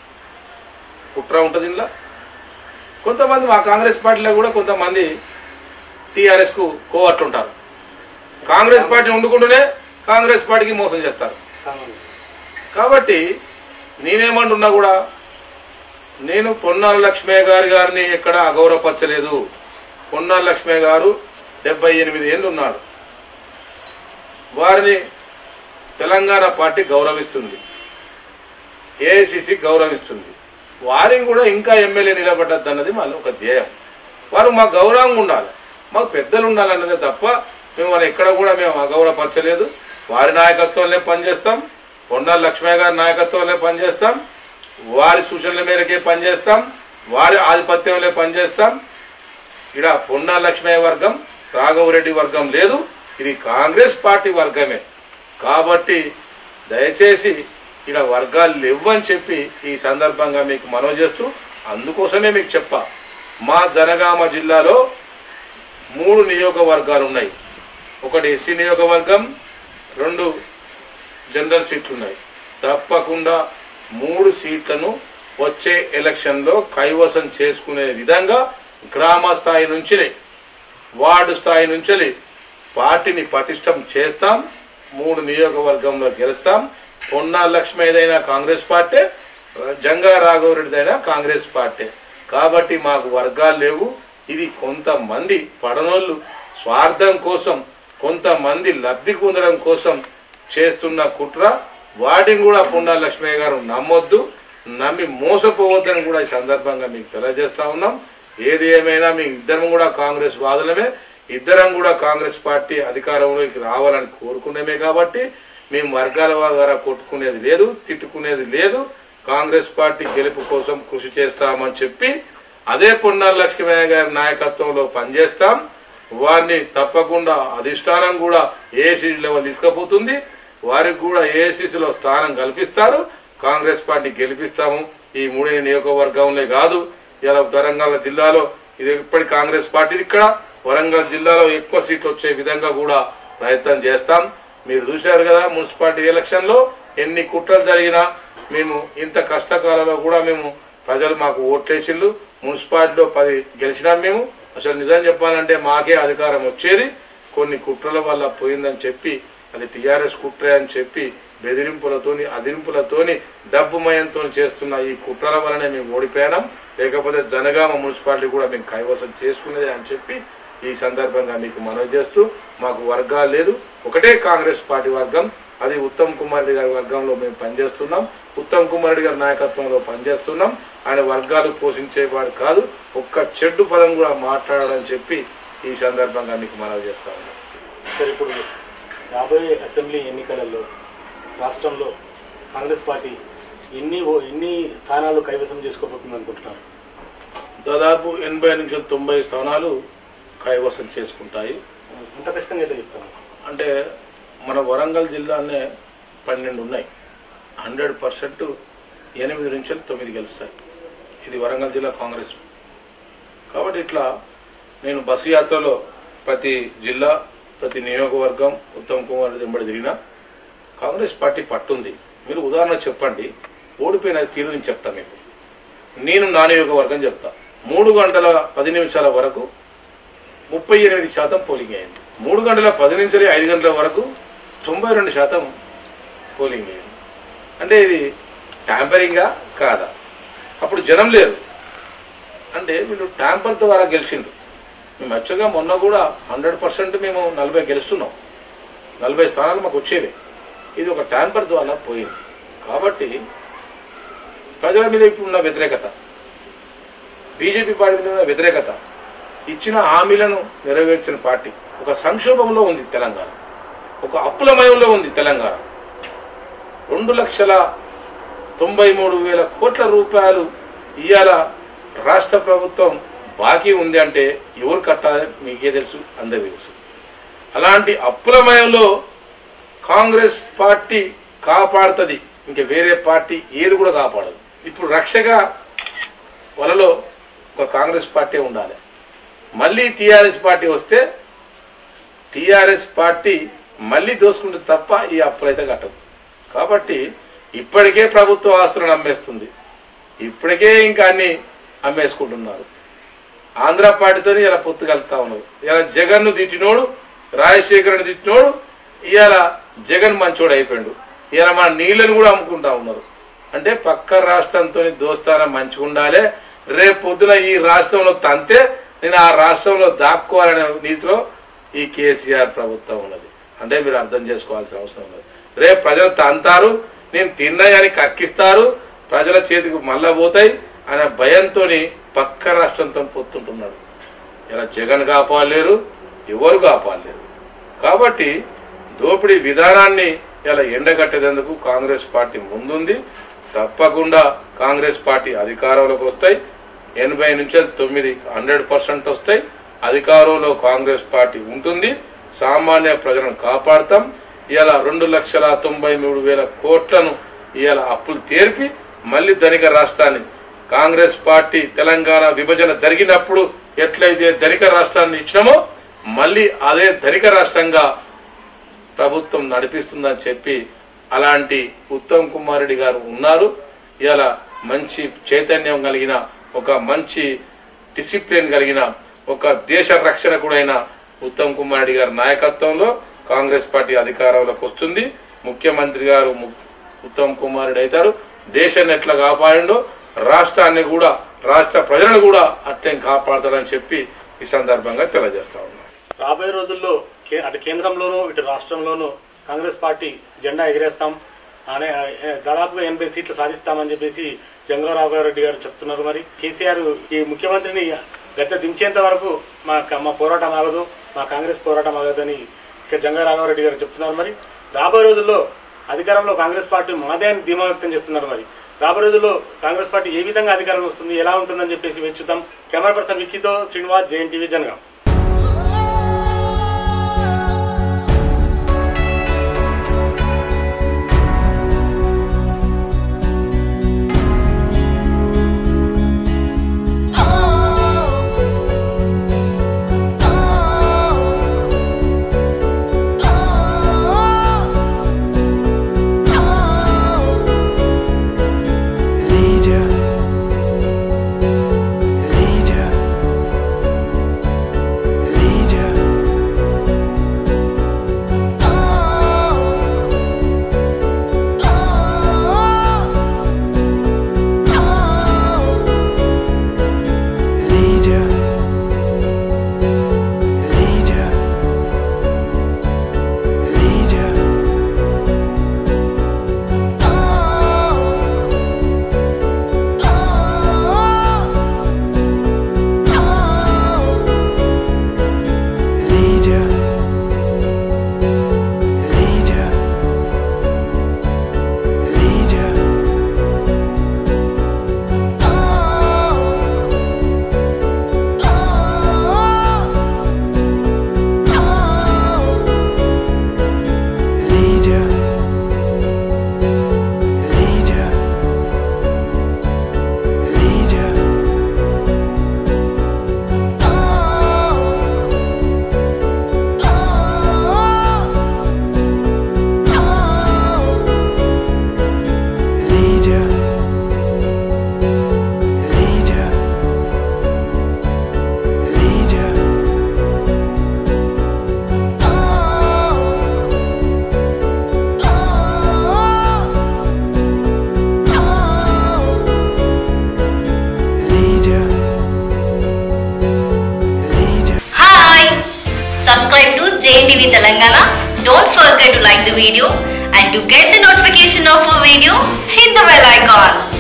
కుట్ర ఉంటుంది ఇందులో కొంతమంది మా కాంగ్రెస్ పార్టీలో కూడా కొంతమంది టీఆర్ఎస్కు కోవట్లుంటారు కాంగ్రెస్ పార్టీ ఉండుకుంటూనే కాంగ్రెస్ పార్టీకి మోసం చేస్తారు సామాన్యం కాబట్టి నేనేమంటున్నా కూడా నేను పొన్నాల లక్ష్మయ్య గారి గారిని ఎక్కడ అగౌరవపరచలేదు పొన్నాల లక్ష్మయ్య గారు డెబ్బై ఎనిమిది ఏళ్ళు ఉన్నారు వారిని తెలంగాణ పార్టీ గౌరవిస్తుంది ఏఐసిసి గౌరవిస్తుంది వారిని కూడా ఇంకా ఎమ్మెల్యే నిలబడ్డద్దు అన్నది మళ్ళీ ఒక ధ్యేయం వారు మా గౌరవంగా ఉండాలి మాకు పెద్దలు ఉండాలన్నదే తప్ప మేము వాళ్ళు ఎక్కడ కూడా మేము అగౌరవపరచలేదు వారి నాయకత్వంలో పనిచేస్తాం పొన్నాల లక్ష్మయ్య గారి నాయకత్వంలో పనిచేస్తాం వారి సూచనల మేరకే పనిచేస్తాం వారి ఆధిపత్యంలో పనిచేస్తాం ఇక్కడ పొన్నా లక్ష్మయ్య వర్గం రాఘవరెడ్డి వర్గం లేదు ఇది కాంగ్రెస్ పార్టీ వర్గమే కాబట్టి దయచేసి ఇక్కడ వర్గాలు లేవని చెప్పి ఈ సందర్భంగా మీకు మనవి చేస్తూ అందుకోసమే మీకు చెప్పా మా జనగామ జిల్లాలో మూడు నియోగవర్గాలు ఉన్నాయి ఒకటి ఎస్సీ నియోగవర్గం రెండు జనరల్ సీట్లు ఉన్నాయి తప్పకుండా మూడు సీట్లను వచ్చే ఎలక్షన్లో కైవసం చేసుకునే విధంగా గ్రామ స్థాయి నుంచి వార్డు స్థాయి నుంచి పార్టీని పటిష్టం చేస్తాం మూడు నియోజకవర్గంలో గెలుస్తాం పొన్నా లక్ష్మి ఏదైనా కాంగ్రెస్ పార్టీ జంగా రాఘవరెడ్డిదైనా కాంగ్రెస్ పార్టీ కాబట్టి మాకు వర్గాలు లేవు ఇది కొంతమంది పడనోళ్ళు స్వార్థం కోసం కొంతమంది లబ్ధి పొందడం కోసం చేస్తున్న కుట్ర వాటిని కూడా పొన్నా లక్ష్మయ్య గారు నమ్మొద్దు నమ్మి మోసపోవద్దని కూడా ఈ సందర్భంగా మీకు తెలియజేస్తా ఉన్నాం ఏది ఏమైనా మీ ఇద్దరం కూడా కాంగ్రెస్ వాదులమే ఇద్దరం కూడా కాంగ్రెస్ పార్టీ అధికారంలోకి రావాలని కోరుకునేమే కాబట్టి మేము వర్గాల ద్వారా కొట్టుకునేది లేదు తిట్టుకునేది లేదు కాంగ్రెస్ పార్టీ గెలుపు కోసం కృషి చేస్తామని చెప్పి అదే పొన్నాల లక్ష్మయ్య గారి నాయకత్వంలో పనిచేస్తాం వారిని తప్పకుండా అధిష్టానం కూడా ఏసీ లెవెల్ తీసుకుపోతుంది వారికి కూడా ఏఐసిసిలో స్థానం కల్పిస్తారు కాంగ్రెస్ పార్టీ గెలిపిస్తాము ఈ మూడే నియోజకవర్గంలో కాదు ఇలా వరంగల్ జిల్లాలో ఇది ఇప్పటి కాంగ్రెస్ పార్టీ ఇక్కడ వరంగల్ జిల్లాలో ఎక్కువ సీట్లు వచ్చే విధంగా కూడా ప్రయత్నం చేస్తాం మీరు చూశారు కదా మున్సిపాలిటీ ఎలక్షన్ లో ఎన్ని కుట్రలు జరిగినా మేము ఇంత కష్టకాలంలో కూడా మేము ప్రజలు మాకు ఓట్లేసిళ్ళు మున్సిపాలిటీలో పది గెలిచినాం మేము అసలు నిజం చెప్పాలంటే మాకే అధికారం వచ్చేది కొన్ని కుట్రల వల్ల పోయిందని చెప్పి అది టీఆర్ఎస్ కుట్రే అని చెప్పి బెదిరింపులతోని అదిరింపులతోని డబ్బు మయంతో చేస్తున్న ఈ కుట్రల వలనే మేము ఓడిపోయాం లేకపోతే జనగామ మున్సిపాలిటీ కూడా మేము కైవసం చేసుకునేది అని చెప్పి ఈ సందర్భంగా మీకు మనవి చేస్తూ మాకు వర్గాలు లేదు ఒకటే కాంగ్రెస్ పార్టీ వర్గం అది ఉత్తమ్ కుమార్ రెడ్డి గారి వర్గంలో మేము పనిచేస్తున్నాం ఉత్తమ్ కుమార్ రెడ్డి గారి నాయకత్వంలో పనిచేస్తున్నాం ఆయన వర్గాలు పోషించేవాడు కాదు ఒక్క చెడ్డు పదం కూడా మాట్లాడాలని చెప్పి ఈ సందర్భంగా మీకు మనవి చేస్తా ఉన్నాం సార్ ఇప్పుడు రాబోయే అసెంబ్లీ ఎన్నికలలో రాష్ట్రంలో కాంగ్రెస్ పార్టీ ఎన్ని ఓ- ఎన్ని స్థానాలు కైవసం చేసుకోబోతుంది అనుకుంటున్నారు దాదాపు ఎనభై నుంచి తొంభై స్థానాలు కైవసం చేసుకుంటాయి అంత ఖచ్చితంగా అయితే చెప్తాను అంటే మన వరంగల్ జిల్లానే పన్నెండు ఉన్నాయి హండ్రెడ్ పర్సెంట్ ఎనిమిది నుంచి తొమ్మిది గెలుస్తాయి ఇది వరంగల్ జిల్లా కాంగ్రెస్ కాబట్టి ఇట్లా నేను బస్సు యాత్రలో ప్రతి జిల్లా ప్రతి నియోజకవర్గం ఉత్తమ్ కుమార్ రెడ్డి వెంబడి తిరిగినా కాంగ్రెస్ పార్టీ పట్టుంది మీరు ఉదాహరణ చెప్పండి ఓడిపోయిన తీరు నేను చెప్తా మీకు నేను నా నియోజకవర్గం చెప్తా మూడు గంటల పది నిమిషాల వరకు ముప్పై ఎనిమిది శాతం పోలింగ్ అయింది మూడు గంటల పది నుంచి ఐదు గంటల వరకు తొంభై రెండు శాతం పోలింగ్ అయింది అంటే ఇది ట్యాంపరింగా కాదా అప్పుడు జనం లేరు అంటే వీళ్ళు ట్యాంపర్ ద్వారా గెలిచిండ్రు మేము యాక్చువల్గా మొన్న కూడా హండ్రెడ్ పర్సెంట్ మేము నలభై గెలుస్తున్నాం నలభై స్థానాలు మాకు వచ్చేవి ఇది ఒక ట్యాంపర్ ద్వారా పోయింది కాబట్టి ప్రజల మీద ఇప్పుడు ఉన్న వ్యతిరేకత బీజేపీ పార్టీ మీద ఉన్న వ్యతిరేకత ఇచ్చిన హామీలను నెరవేర్చిన పార్టీ ఒక సంక్షోభంలో ఉంది తెలంగాణ ఒక అప్పులమయంలో ఉంది తెలంగాణ రెండు లక్షల తొంభై మూడు వేల కోట్ల రూపాయలు ఇవాళ రాష్ట్ర ప్రభుత్వం బాకీ ఉంది అంటే ఎవరు కట్టాలి మీకే తెలుసు అందరికీ తెలుసు అలాంటి అప్పులమయంలో కాంగ్రెస్ పార్టీ కాపాడుతుంది ఇంకా వేరే పార్టీ ఏది కూడా కాపాడదు ఇప్పుడు రక్షగా వలలో ఒక కాంగ్రెస్ పార్టీ ఉండాలి మళ్ళీ టీఆర్ఎస్ పార్టీ వస్తే టీఆర్ఎస్ పార్టీ మళ్ళీ దోసుకుంటుంది తప్ప ఈ అప్పులైతే కట్టదు కాబట్టి ఇప్పటికే ప్రభుత్వ ఆస్తులను అమ్మేస్తుంది ఇప్పటికే ఇంకా అన్ని అమ్మేసుకుంటున్నారు ఆంధ్ర పార్టీతో ఇలా పొత్తు కలుపుతా ఉన్నారు ఇలా జగన్ను తిట్టినోడు రాజశేఖర్ని తిట్టినోడు ఇవాళ జగన్ మంచోడు అయిపోయాడు ఇవాళ మన నీళ్ళని కూడా అమ్ముకుంటా ఉన్నారు అంటే పక్క రాష్ట్రంతో దోస్తానం మంచిగా ఉండాలి రేపు పొద్దున ఈ రాష్ట్రంలో తంతే నేను ఆ రాష్ట్రంలో దాక్కోవాలనే నీతిలో ఈ కేసీఆర్ ప్రభుత్వం ఉన్నది అంటే మీరు అర్థం చేసుకోవాల్సిన అవసరం లేదు రేపు ప్రజలు తంతారు నేను తిన్నాయని కక్కిస్తారు ప్రజల చేతికి మళ్ళా పోతాయి అనే భయంతో పక్క రాష్ట్రంతో పొత్తుంటున్నాడు ఇలా జగన్ కాపాడలేరు ఎవరు కాపాడలేరు కాబట్టి దోపిడీ విధానాన్ని ఇలా ఎండగట్టేందుకు కాంగ్రెస్ పార్టీ ముందుంది తప్పకుండా కాంగ్రెస్ పార్టీ అధికారంలోకి వస్తాయి ఎనభై నుంచి తొమ్మిది హండ్రెడ్ పర్సెంట్ వస్తాయి అధికారంలో కాంగ్రెస్ పార్టీ ఉంటుంది సామాన్య ప్రజలను కాపాడతాం ఇలా రెండు లక్షల తొంభై మూడు వేల కోట్లను ఇవాళ అప్పులు తీర్పి మళ్ళీ ధనిక రాష్ట్రాన్ని కాంగ్రెస్ పార్టీ తెలంగాణ విభజన జరిగినప్పుడు ఎట్లయితే ధనిక రాష్ట్రాన్ని ఇచ్చినామో మళ్ళీ అదే ధనిక రాష్ట్రంగా ప్రభుత్వం నడిపిస్తుందని చెప్పి అలాంటి ఉత్తమ్ కుమార్ రెడ్డి గారు ఉన్నారు ఇలా మంచి చైతన్యం కలిగిన ఒక మంచి డిసిప్లిన్ కలిగిన ఒక దేశ రక్షణ కూడా ఉత్తమ్ కుమార్ రెడ్డి గారి నాయకత్వంలో కాంగ్రెస్ పార్టీ అధికారంలోకి వస్తుంది ముఖ్యమంత్రి గారు ము- ఉత్తమ్ కుమార్ రెడ్డి అవుతారు దేశాన్ని ఎట్లా కాపాడిండో రాష్ట్రాన్ని కూడా రాష్ట్ర ప్రజలను కూడా అట్లే కాపాడతారని చెప్పి ఈ సందర్భంగా తెలియజేస్తా ఉన్నాం రాబోయే రోజుల్లో కే- అటు కేంద్రంలోనూ ఇటు రాష్ట్రంలోనూ కాంగ్రెస్ పార్టీ జెండా ఎగిరేస్తాం అనే ఏ, దాదాపుగా ఎనభై సీట్లు సాధిస్తామని చెప్పేసి జంగారావు రెడ్డి గారు చెప్తున్నారు మరి కేసీఆర్ ఈ ముఖ్యమంత్రిని గద్దె దించేంత వరకు మా క- మా పోరాటం ఆగదు మా కాంగ్రెస్ పోరాటం ఆగదని ఇక జంగారాఘవరెడ్డి గారు చెప్తున్నారు మరి రాబోయే రోజుల్లో అధికారంలో కాంగ్రెస్ పార్టీ మాదే అని ధీమా వ్యక్తం చేస్తున్నారు మరి రాబోయే రోజుల్లో కాంగ్రెస్ పార్టీ ఏ విధంగా అధికారం వస్తుంది ఎలా ఉంటుందని చెప్పేసి వెచ్చుతాం కెమెరా పర్సన్ విక్కీతో Srinivas JN TV Jangaon Lydia, Lydia, Lydia. Lydia, Lydia, Lydia. Lydia, Lydia, Lydia. Lydia, Lydia, Lydia. Lydia, Lydia, Lydia. Lydia, Lydia. Hi! Subscribe to JNTV Telangana. Don't forget to like the video and to get the notification of a video, hit the bell icon.